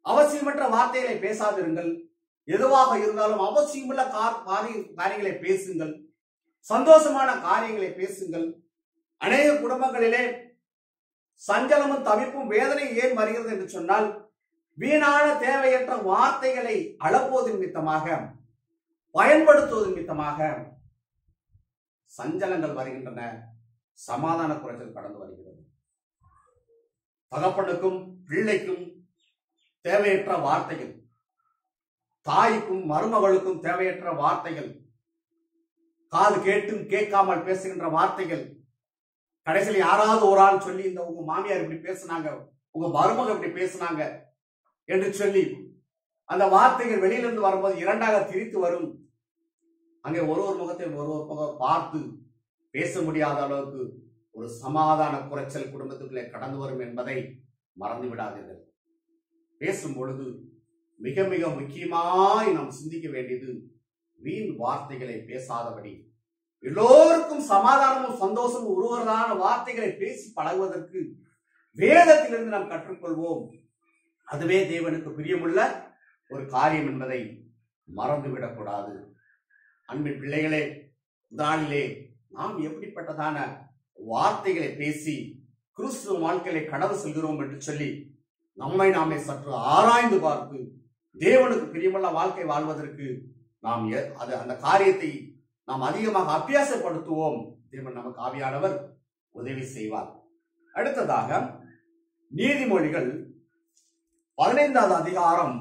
S1: அவசியமற்ற வார்த்தைகளை பேசாதிருங்கள் எதுவாக இருந்தாலும் அவசியமுள்ள கா- காரிய- காரியங்களை பேசுங்கள் சந்தோஷமான காரியங்களை பேசுங்கள் அநேக குடும்பங்களிலே சஞ்சலமும் தவிப்பும் வேதனை ஏன் வருகிறது என்று சொன்னால் வீணான தேவையற்ற வார்த்தைகளை அளப்போது நிமித்தமாக பயன்படுத்துவது நிமித்தமாக சஞ்சலங்கள் வருகின்றன சமாதான குறைச்சல் கடந்து வருகிறது தகப்பனுக்கும் பிள்ளைக்கும் தேவையற்ற வார்த்தைகள் தாய்க்கும் மருமகளுக்கும் தேவையற்ற வார்த்தைகள் காது கேட்டும் கேட்காமல் பேசுகின்ற வார்த்தைகள் கடைசியில் யாராவது ஒரு ஆள் சொல்லி இந்த உங்க மாமியார் இப்படி பேசுனாங்க உங்க மருமக இப்படி பேசுனாங்க என்று சொல்லி அந்த வார்த்தைகள் வெளியிலிருந்து வரும்போது இரண்டாக திரித்து வரும் அங்கே ஒரு ஒரு முகத்தை ஒரு ஒரு முகம் பார்த்து பேச முடியாத அளவுக்கு ஒரு சமாதான குறைச்சல் குடும்பத்துக்குள்ளே கடந்து வரும் என்பதை மறந்து விடாதீர்கள் பேசும் பொழுது மிக மிக முக்கியமாய் நாம் சிந்திக்க வேண்டியது வீண் வார்த்தைகளை பேசாதபடி எல்லோருக்கும் சமாதானமும் சந்தோஷமும் உருவதான வார்த்தைகளை பேசி பழகுவதற்கு வேதத்திலிருந்து நாம் கற்றுக்கொள்வோம் அதுவே தேவனுக்கு பிரியமுள்ள ஒரு காரியம் என்பதை மறந்துவிடக்கூடாது அன்பின் பிள்ளைகளே நாளிலே நாம் எப்படிப்பட்டதான வார்த்தைகளை பேசி கிறிஸ்துவ வாழ்க்கையிலே கடவு செல்கிறோம் என்று சொல்லி நம்மை நாமே சற்று ஆராய்ந்து பார்த்து தேவனுக்கு பிரியமுள்ள வாழ்க்கை வாழ்வதற்கு நாம் எ- அது அந்த காரியத்தை நாம் அதிகமாக அபியாசப்படுத்துவோம் தேவன் நமக்கு ஆவியானவர் உதவி செய்வார் அடுத்ததாக நீதிமொழிகள் பதினைந்தாவது அதிகாரம்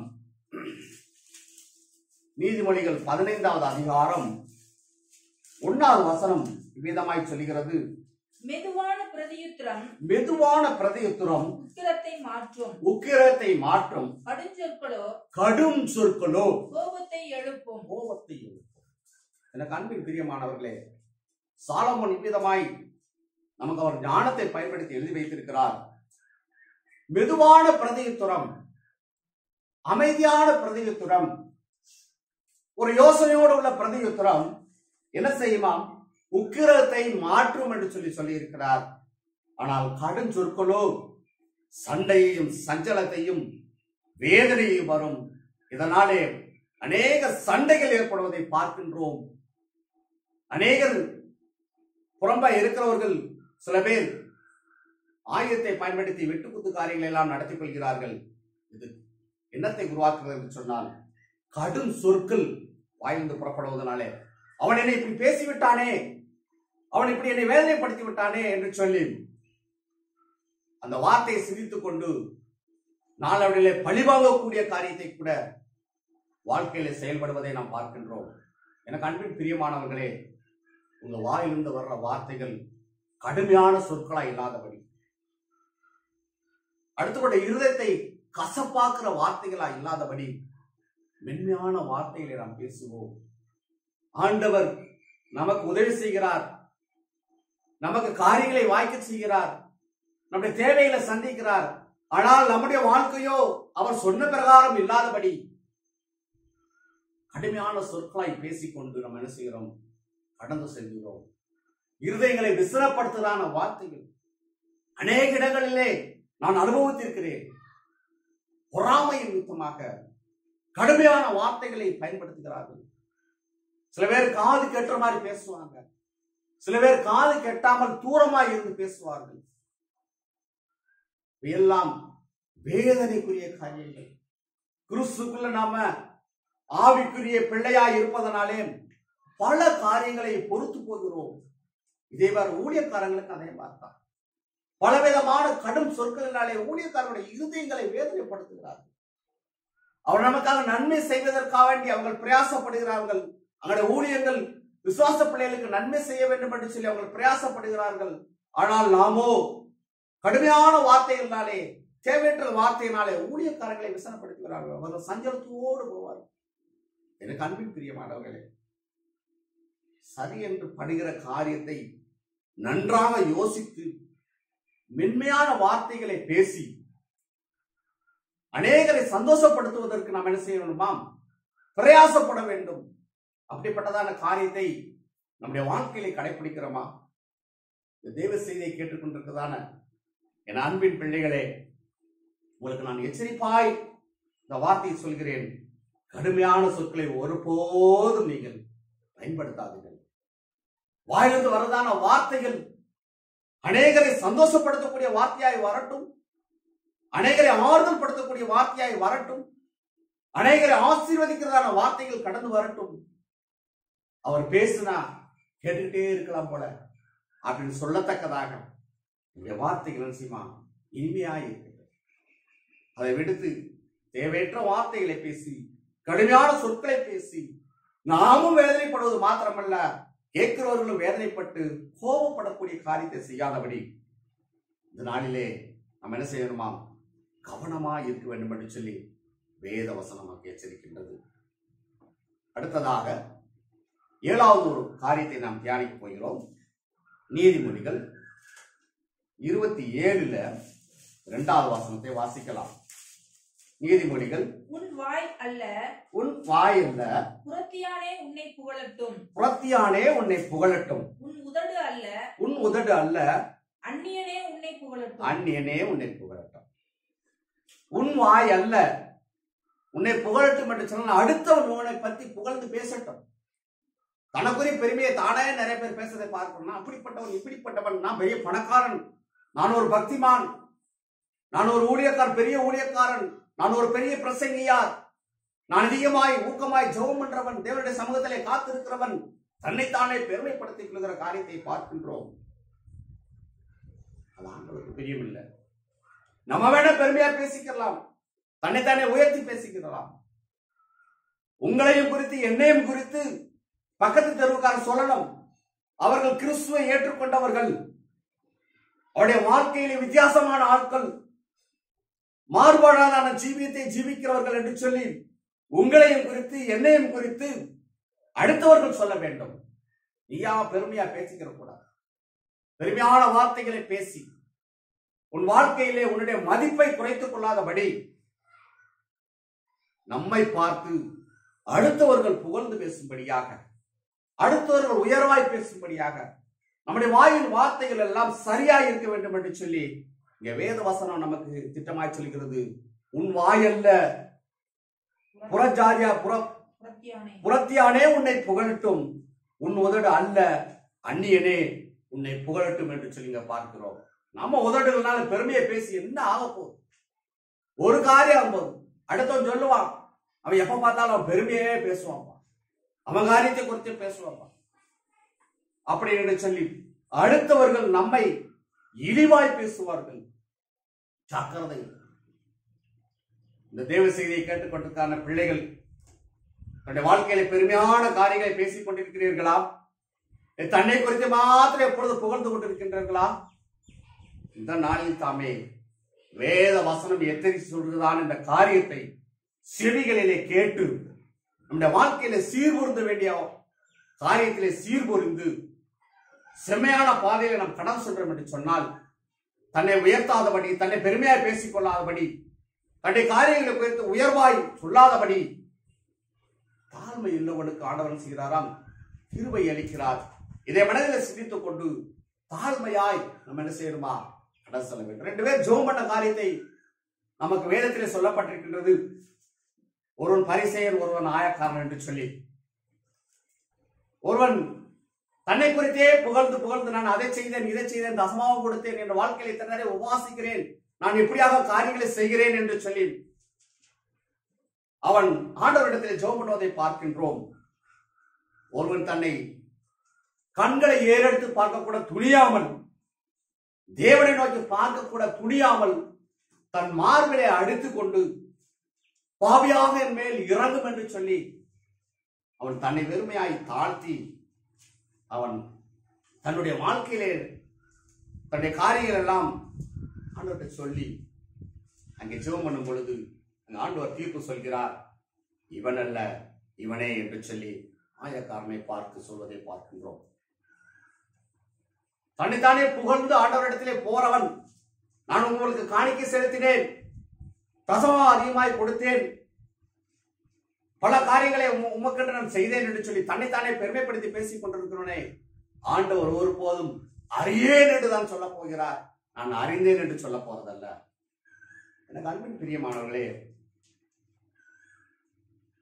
S1: நீதிமொழிகள் பதினைந்தாவது அதிகாரம் ஒன்னாவது வசனம் விதமாய் சொல்லுகிறது
S2: மெதுவான பிரதியுத்திரம்
S1: மெதுவான பிரதியுத்தரம்
S2: உக்கிரத்தை மாற்றும்
S1: உக்கிரத்தை மாற்றும்
S2: கடுஞ்சொற்களோ
S1: கடும் சொற்களோ
S2: கோபத்தை எழுப்பும்
S1: கோபத்தை எழுப்பும் எனக்கு அன்பின் பிரியமானவர்களே சாலமோன் இவ்விதமாய் நமக்கு அவர் ஞானத்தை பயன்படுத்தி எழுதி வைத்திருக்கிறார் மெதுவான பிரதியுத்தரம் அமைதியான பிரதியுத்தரம் ஒரு யோசனையோடு உள்ள பிரதியுத்தரம் என்ன செய்யுமாம் உக்கிரத்தை மாற்றும் என்று சொல்லி சொல்லியிருக்கிறார் ஆனால் கடும் சொற்களோ சண்டையையும் சஞ்சலத்தையும் வேதனையும் வரும் இதனாலே அநேக சண்டைகள் ஏற்படுவதை பார்க்கின்றோம் அநேகர் புறம்பா இருக்கிறவர்கள் சில பேர் ஆயுதத்தை பயன்படுத்தி வெட்டுக்குத்து காரியங்களை எல்லாம் நடத்திக் கொள்கிறார்கள் இது என்னத்தை உருவாக்குகிறது என்று சொன்னால் கடும் சொற்கள் வாய்ந்து புறப்படுவதனாலே அவன் என்னை இப்படி பேசிவிட்டானே அவன் இப்படி என்னை வேதனைப்படுத்தி விட்டானே என்று சொல்லி அந்த வார்த்தையை சிரித்துக் கொண்டு நாளவழிலே பழிவாங்கக்கூடிய காரியத்தை கூட வாழ்க்கையில செயல்படுவதை நாம் பார்க்கின்றோம் எனக்கு அன்பின் பிரியமானவர்களே உங்க வாயிலிருந்து வர்ற வார்த்தைகள் கடுமையான சொற்களா இல்லாதபடி அடுத்தவருடைய இருதயத்தை கசப்பாக்குற வார்த்தைகளா இல்லாதபடி மென்மையான வார்த்தைகளை நாம் பேசுவோம் ஆண்டவர் நமக்கு உதவி செய்கிறார் நமக்கு காரியங்களை வாய்க்க செய்கிறார் நம்முடைய தேவைகளை சந்திக்கிறார் ஆனால் நம்முடைய வாழ்க்கையோ அவர் சொன்ன பிரகாரம் இல்லாதபடி கடுமையான சொற்களாய் பேசிக்கொண்டு நம்ம என்ன செய்கிறோம் கடந்து செல்கிறோம் இருதயங்களை விசிறப்படுத்துதான வார்த்தைகள் அநேக இடங்களிலே நான் அனுபவித்திருக்கிறேன் பொறாமை நிமித்தமாக கடுமையான வார்த்தைகளை பயன்படுத்துகிறார்கள் சில பேர் காது கெட்டுற மாதிரி பேசுவாங்க சில பேர் காது கெட்டாமல் தூரமாய் இருந்து பேசுவார்கள் இவையெல்லாம் வேதனைக்குரிய காரியங்கள் கிறிஸ்துக்குள்ள நாம ஆவிக்குரிய பிள்ளையாய் இருப்பதனாலே பல காரியங்களை பொறுத்து போகிறோம் இதே மாதிரி ஊழியக்காரங்களுக்கு அதே பார்த்தான் பலவிதமான கடும் சொற்களினாலே ஊழியக்காரருடைய இருதயங்களை வேதனைப்படுத்துகிறார்கள் அவர் நமக்காக நன்மை செய்வதற்காக வேண்டி அவர்கள் பிரயாசப்படுகிறார்கள் அவங்களுடைய ஊழியங்கள் விசுவாச பிள்ளைகளுக்கு நன்மை செய்ய வேண்டும் என்று சொல்லி அவர்கள் பிரயாசப்படுகிறார்கள் ஆனால் நாமோ கடுமையான வார்த்தைகளினாலே தேவையற்ற வார்த்தையினாலே ஊழியக்காரர்களை விசனப்படுத்துகிறார்கள் அவர்கள் சஞ்சலத்தோடு போவார்கள் எனக்கு அன்பின் பிரியமானவர்களே சரி என்று படுகிற காரியத்தை நன்றாக யோசித்து மென்மையான வார்த்தைகளை பேசி அநேகரை சந்தோஷப்படுத்துவதற்கு நாம் என்ன செய்ய வேண்டுமாம் பிரயாசப்பட வேண்டும் அப்படிப்பட்டதான காரியத்தை நம்முடைய வாழ்க்கையிலே கடைபிடிக்கிறோமா இந்த தேவ செய்தியை கேட்டுக்கொண்டிருக்கிறதான என் அன்பின் பிள்ளைகளே உங்களுக்கு நான் எச்சரிப்பாய் இந்த வார்த்தையை சொல்கிறேன் கடுமையான சொற்களை ஒருபோதும் நீங்கள் பயன்படுத்தாதீர்கள் வாயிலிருந்து வரதான வார்த்தைகள் அநேகரை சந்தோஷப்படுத்தக்கூடிய வார்த்தையாய் வரட்டும் அநேகரை ஆறுதல் படுத்தக்கூடிய வார்த்தையாய் வரட்டும் அநேகரை ஆசீர்வதிக்கிறதான வார்த்தைகள் கடந்து வரட்டும் அவர் பேசுனா கேட்டுக்கிட்டே இருக்கலாம் போல அப்படின்னு சொல்லத்தக்கதாக இந்த வார்த்தைகள் நிச்சயமா இனிமையாய் இருக்கிறது அதை விடுத்து தேவையற்ற வார்த்தைகளை பேசி கடுமையான சொற்களை பேசி நாமும் வேதனைப்படுவது மாத்திரமல்ல கேட்கிறவர்களும் வேதனைப்பட்டு கோபப்படக்கூடிய காரியத்தை செய்யாதபடி இந்த நாளிலே நம்ம என்ன செய்யணுமாம் கவனமா இருக்க வேண்டும் என்று சொல்லி வேத வசனம் நமக்கு எச்சரிக்கின்றது அடுத்ததாக ஏழாவது ஒரு காரியத்தை நாம் தியானிக்க போகிறோம் நீதிமொழிகள் இருபத்தி ஏழுல இரண்டாவது வசனத்தை வாசிக்கலாம் நீதிமொழிகள்
S2: உன் வாய் அல்ல
S1: உன் வாய் அல்ல
S2: புறத்தியானே உன்னை புகழட்டும்
S1: புறத்தியானே உன்னை புகழட்டும்
S2: உன் உதடு அல்ல
S1: உன் உதடு அல்ல
S2: அந்நியனே உன்னை புகழட்டும்
S1: அந்நியனே உன்னை புகழட்டும் உன் வாய் அல்ல உன்னை புகழட்டும் என்று சொன்னால் அடுத்தவன் உன்னை பத்தி புகழ்ந்து பேசட்டும் தனக்குரிய பெருமையை தானே நிறைய பேர் பேசுறதை பார்க்கணும் அப்படிப்பட்டவன் இப்படிப்பட்டவன் நான் பெரிய பணக்காரன் நான் ஒரு பக்திமான் நான் ஒரு ஊழியக்காரன் பெரிய ஊழியக்காரன் நான் ஒரு பெரிய பிரசங்கியார் நான் அதிகமாய் ஊக்கமாய் ஜெபம் பண்றவன் தேவனுடைய சமூகத்திலே காத்திருக்கிறவன் தன்னைத்தானே பெருமைப்படுத்திக் கொள்கிற காரியத்தை பார்க்கின்றோம் அது ஆண்டவருக்கு பிரியமில்லை நம்ம வேணா பெருமையா பேசிக்கலாம் தன்னைத்தானே உயர்த்தி பேசிக்கலாம் உங்களையும் குறித்து என்னையும் குறித்து பக்கத்து தெருவுக்காரர் சொல்லணும் அவர்கள் கிறிஸ்துவை ஏற்றுக்கொண்டவர்கள் அவருடைய வாழ்க்கையிலே வித்தியாசமான ஆட்கள் மாறுபாடான ஜீவியத்தை ஜீவிக்கிறவர்கள் என்று சொல்லி உங்களையும் குறித்து என்னையும் குறித்து அடுத்தவர்கள் சொல்ல வேண்டும் நீயா பெருமையா பேசிக்கிற கூடாது பெருமையான வார்த்தைகளை பேசி உன் வாழ்க்கையிலே உன்னுடைய மதிப்பை குறைத்துக் கொள்ளாதபடி நம்மை பார்த்து அடுத்தவர்கள் புகழ்ந்து பேசும்படியாக அடுத்தவர்கள் உயர்வாய் பேசும்படியாக நம்முடைய வாயின் வார்த்தைகள் எல்லாம் சரியாய் இருக்க வேண்டும் என்று சொல்லி இங்க வேத வசனம் நமக்கு திட்டமாய் சொல்கிறது உன் வாயல்ல புறஜாதியா புற
S2: புறத்தியானே
S1: புறத்தியானே உன்னை புகழட்டும் உன் உதடு அல்ல அந்நியனே உன்னை புகழட்டும் என்று சொல்லி இங்க பார்க்கிறோம் நம்ம உதடுகள்னால பெருமையை பேசி என்ன ஆக போகுது ஒரு காரியம் ஆகும்போது அடுத்தவன் சொல்லுவான் அவன் எப்ப பார்த்தாலும் அவன் பெருமையே பேசுவான்ப்பா அவன் காரியத்தை குறித்து பேசுவான்ப்பா அப்படி என்று சொல்லி அடுத்தவர்கள் நம்மை இழிவாய் பேசுவார்கள் ஜாக்கிரதை இந்த தேவ செய்தியை கேட்டுக்கொண்டிருக்கான பிள்ளைகள் தன்னுடைய வாழ்க்கையில பெருமையான காரியங்களை பேசிக் கொண்டிருக்கிறீர்களா தன்னை குறித்து மாத்திரம் எப்பொழுது புகழ்ந்து கொண்டிருக்கின்றீர்களா இந்த நாளில் தாமே வேத வசனம் எத்தனை சொல்றதான இந்த காரியத்தை செவிகளிலே கேட்டு நம்முடைய வாழ்க்கையில சீர்பொருந்த வேண்டிய காரியத்திலே சீர்பொருந்து செம்மையான பாதையில நாம் கடன் சொல்றோம் என்று சொன்னால் தன்னை உயர்த்தாதபடி தன்னை பெருமையாய் பேசிக் கொள்ளாதபடி தன்னுடைய காரியங்களை குறித்து உயர்வாய் சொல்லாதபடி தாழ்மை உள்ளவனுக்கு ஆண்டவன் செய்கிறாராம் கிருபை அளிக்கிறார் இதை மனதில் சிந்தித்துக் கொண்டு தாழ்மையாய் நம்ம என்ன செய்யணுமா கடன் சொல்ல வேண்டும் ரெண்டு பேர் ஜோம் பண்ண காரியத்தை நமக்கு வேதத்திலே சொல்லப்பட்டிருக்கின்றது ஒருவன் பரிசெயன் ஒருவன் ஆயக்காரன் என்று சொல்லி ஒருவன் தன்னை குறித்தே புகழ்ந்து புகழ்ந்து நான் அதை செய்தேன் இதை செய்தேன் தசமாவும் கொடுத்தேன் என்ற வாழ்க்கையில இத்தனை உபாசிக்கிறேன் நான் இப்படியாக காரியங்களை செய்கிறேன் என்று சொல்லி அவன் ஆண்டவரிடத்தில் ஜெபம் பண்ணுவதை பார்க்கின்றோம் ஒருவன் தன்னை கண்களை ஏறெடுத்து பார்க்க கூட துணியாமல் தேவனை நோக்கி பார்க்க கூட துணியாமல் தன் மார்பிலை அடித்துக் கொண்டு பாவியாக என் மேல் இறங்கும் என்று சொல்லி அவன் தன்னை வெறுமையாய் தாழ்த்தி அவன் தன்னுடைய வாழ்க்கையிலே தன்னுடைய காரியங்கள் எல்லாம் ஆண்டவர்கிட்ட சொல்லி அங்கே ஜெபம் பண்ணும் பொழுது அங்க ஆண்டவர் தீர்ப்பு சொல்கிறார் இவன் அல்ல இவனே என்று சொல்லி ஆயக்காரனை பார்த்து சொல்வதை பார்க்கின்றோம் தன்னைத்தானே புகழ்ந்து ஆண்டவரிடத்திலே போறவன் நான் உங்களுக்கு காணிக்கை செலுத்தினேன் தசமா அதிகமாய் கொடுத்தேன் பல காரியங்களை உம- உமக்கென்று நான் செய்தேன் என்று சொல்லி தன்னைத்தானே பெருமைப்படுத்தி பேசிக் கொண்டிருக்கிறோனே ஆண்டவர் ஒருபோதும் அறியேன் என்று தான் சொல்ல போகிறார் நான் அறிந்தேன் என்று சொல்ல போறதல்ல எனக்கு அன்பின் பிரியமானவர்களே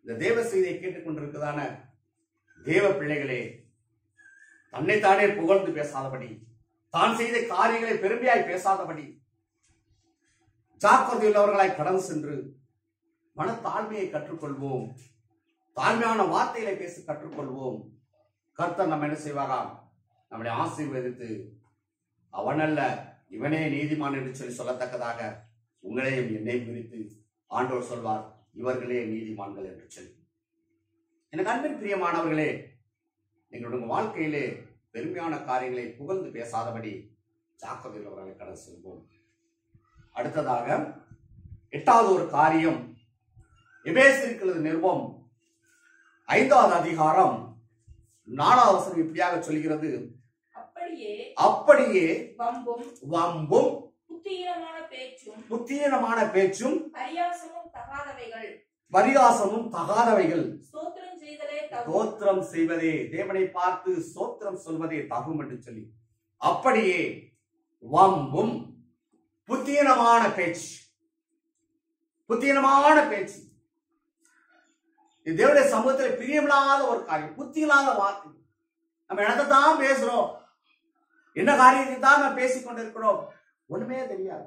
S1: இந்த தேவ செய்தியை கேட்டுக்கொண்டிருக்கிறதான தேவ பிள்ளைகளே தன்னைத்தானே புகழ்ந்து பேசாதபடி தான் செய்த காரியங்களை பெருமையாய் பேசாதபடி ஜாக்கிரதையுள்ளவர்களாய் கடந்து சென்று மனத்தாழ்மையை கற்றுக்கொள்வோம் தாழ்மையான வார்த்தைகளை பேச கற்றுக்கொள்வோம் கர்த்தர் நம்ம என்ன செய்வாராம் நம்மளை ஆசீர்வதித்து அவனல்ல இவனே நீதிமான் என்று சொல்லி சொல்லத்தக்கதாக உங்களையும் என்னை குறித்து ஆண்டவர் சொல்வார் இவர்களே நீதிமான்கள் என்று சொல்லி எனக்கு அன்பின் பிரியமானவர்களே எங்களுடைய வாழ்க்கையிலே பெருமையான காரியங்களை புகழ்ந்து பேசாதபடி ஜாக்கிரதையுள்ளவர்களை கடந்து செல்வோம் அடுத்ததாக எட்டாவது ஒரு காரியம் எபேசிருக்கிறது நிருபம் ஐந்தாவது அதிகாரம் நாலாவது வசனம் இப்படியாக சொல்கிறது
S2: அப்படியே
S1: அப்படியே
S2: வம்பும்
S1: வம்பும்
S2: புத்தியீனமான பேச்சும்
S1: புத்தீனமான பேச்சும்
S2: பரியாசமும் தகாதவைகள்
S1: பரிகாசமும் தகாதவைகள்
S2: ஸ்தோத்திரம் செய்தலே தகும்
S1: ஸ்தோத்திரம் செய்வதே தேவனை பார்த்து ஸ்தோத்திரம் சொல்வதே தகும் என்று சொல்லி அப்படியே வம்பும் புத்தீனமான பேச்சு புத்தீனமான பேச்சு இது தேவனுடைய சமூகத்தில் பிரியமில்லாத ஒரு காரியம் புத்தி இல்லாத வார்த்தை நம்ம இடத்தை தான் பேசுறோம் என்ன காரியத்தை தான் நம்ம பேசிக் கொண்டிருக்கிறோம் ஒண்ணுமே தெரியாது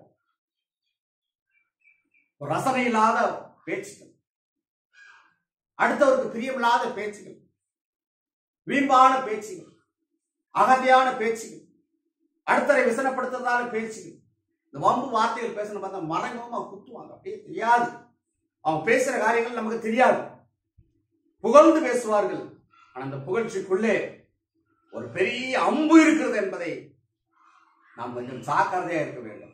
S1: ஒரு ரசனை இல்லாத பேச்சுகள் அடுத்தவருக்கு பிரியமில்லாத பேச்சுகள் வீம்பான பேச்சுகள் அகதியான பேச்சுகள் அடுத்தரை விசனப்படுத்துறதான பேச்சுகள் இந்த வம்பு வார்த்தைகள் பேசணும் பார்த்தா மறைமுகமா குத்துவாங்க அப்படியே தெரியாது அவங்க பேசுற காரியங்கள் நமக்கு தெரியாது புகழ்ந்து பேசுவார்கள் ஆனா அந்த புகழ்ச்சிக்குள்ளே ஒரு பெரிய அம்பு இருக்கிறது என்பதை நாம் கொஞ்சம் ஜாக்கிரதையா இருக்க வேண்டும்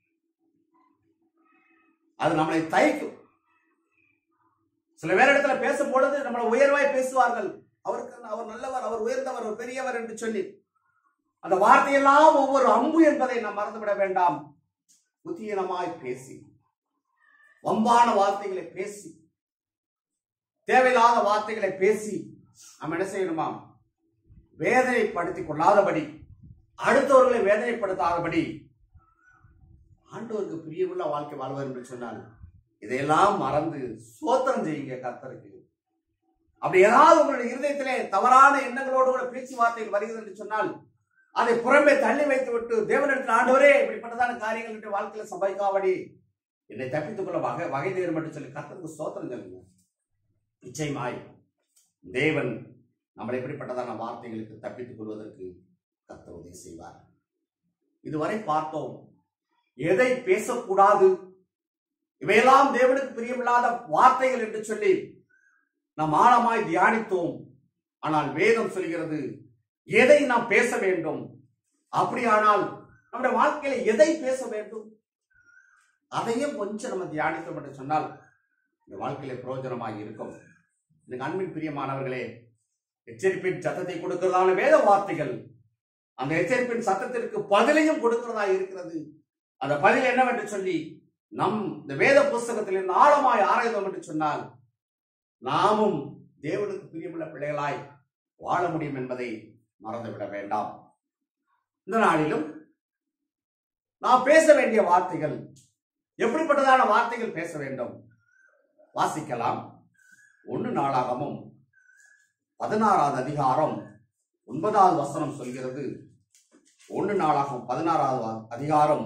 S1: அது நம்மளை தைக்கும் சில பேர் இடத்துல பேசும் பொழுது நம்மளை உயர்வாய் பேசுவார்கள் அவருக்கு அவர் நல்லவர் அவர் உயர்ந்தவர் அவர் பெரியவர் என்று சொல்லி அந்த வார்த்தையெல்லாம் ஒவ்வொரு அம்பு என்பதை நாம் மறந்துவிட வேண்டாம் புத்தியனமாய் பேசி வம்பான வார்த்தைகளை பேசி தேவையில்லாத வார்த்தைகளை பேசி நாம் என்ன செய்யணுமா வேதனைப்படுத்திக் கொள்ளாதபடி அடுத்தவர்களை வேதனைப்படுத்தாதபடி ஆண்டவருக்கு பிரியமுள்ள வாழ்க்கை வாழ்வர் என்று சொன்னால் இதையெல்லாம் மறந்து சோத்திரம் செய்யுங்க கர்த்தருக்கு அப்படி ஏதாவது உங்களுடைய இருதயத்திலே தவறான எண்ணங்களோடு கூட பேச்சுவார்த்தைகள் வருகிறது என்று சொன்னால் அதை புறம்பே தள்ளி வைத்து விட்டு தேவனிடத்தில் ஆண்டவரே இப்படிப்பட்டதான காரியங்கள் என்னுடைய வாழ்க்கையில சம்பவிக்காபடி என்னை தப்பித்துக் கொள்ள வகை வகை தேரும் என்று சொல்லி கர்த்தருக்கு சோத்திரம் சொல்லுங்க நிச்சயமாய் தேவன் நம்மளை இப்படிப்பட்டதான வார்த்தைகளுக்கு தப்பித்துக் கொள்வதற்கு கர்த்தர் உதவி செய்வார் இதுவரை பார்த்தோம் எதை பேசக்கூடாது இவையெல்லாம் தேவனுக்கு பிரியமில்லாத வார்த்தைகள் என்று சொல்லி நாம் ஆழமாய் தியானித்தோம் ஆனால் வேதம் சொல்கிறது எதை நாம் பேச வேண்டும் அப்படியானால் நம்முடைய வாழ்க்கையில எதை பேச வேண்டும் அதையும் கொஞ்சம் நம்ம தியானித்தோம் என்று சொன்னால் இந்த வாழ்க்கையில பிரயோஜனமாக இருக்கும் எனக்கு அன்பின் பிரியமானவர்களே எச்சரிப்பின் சத்தத்தை கொடுக்கிறதான வேத வார்த்தைகள் அந்த எச்சரிப்பின் சத்தத்திற்கு பதிலையும் கொடுக்கிறதா இருக்கிறது அந்த பதில் என்னவென்று சொல்லி நம் இந்த வேத புஸ்தகத்தில் ஆழமாய் ஆராய்ந்தோம் என்று சொன்னால் நாமும் தேவனுக்கு பிரியமுள்ள பிள்ளைகளாய் வாழ முடியும் என்பதை மறந்துவிட வேண்டாம் இந்த நாளிலும் நாம் பேச வேண்டிய வார்த்தைகள் எப்படிப்பட்டதான வார்த்தைகள் பேச வேண்டும் வாசிக்கலாம் ஒன்று நாளாகமும் பதினாறாவது அதிகாரம் ஒன்பதாவது வசனம் சொல்கிறது ஒன்று நாளாகும் பதினாறாவது வ- அதிகாரம்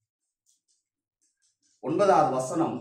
S1: ஒன்பதாவது வசனம்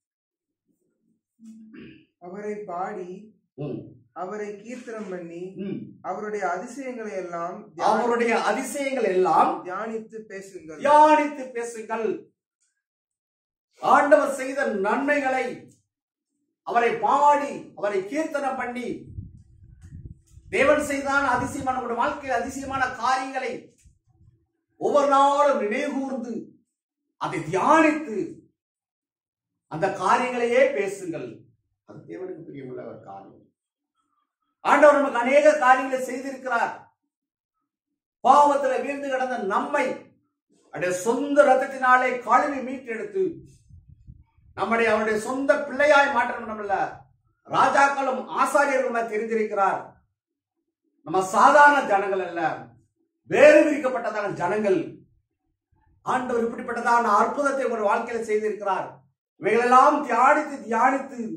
S3: அவரை பாடி
S1: ம்,
S3: அவரை கீர்த்தனம் பண்ணி
S1: ம்.
S3: அவருடைய அதிசயங்களை எல்லாம் தியா-
S1: அவருடைய அதிசயங்கள் எல்லாம்
S3: தியானித்து பேசுங்கள்
S1: தியானித்து பேசுங்கள் ஆண்டவர் செய்த நன்மைகளை அவரை பாடி அவரை கீர்த்தனம் பண்ணி தேவன் செய்தான் அதிசயமான நம்முடைய வாழ்க்கையில் அதிசயமான காரியங்களை ஒவ்வொரு நாளும் நினைவுகூர்ந்து அதை தியானித்து அந்த காரியங்களையே பேசுங்கள் அது தேவனுக்கு பிரியமுள்ள ஒரு காரியம் ஆண்டவர் நமக்கு அநேக காரியங்களை செய்திருக்கிறார் பாவத்தில் வீழ்ந்து கிடந்த நம்மை அவருடைய சொந்த ரத்தத்தினாலே கழுவி மீட்டெடுத்து நம்முடைய அவருடைய சொந்த பிள்ளையாய் மாற்றம் நம்மள ராஜாக்களும் ஆசாரியர்களும் தெரிந்திருக்கிறார் நம்ம சாதாரண ஜனங்கள் அல்ல வேறு விரிக்கப்பட்டதான ஜனங்கள் ஆண்டவர் இப்படிப்பட்டதான அற்புதத்தை ஒரு வாழ்க்கையில செய்திருக்கிறார் இவைகளெல்லாம் தியானித்து தியானித்து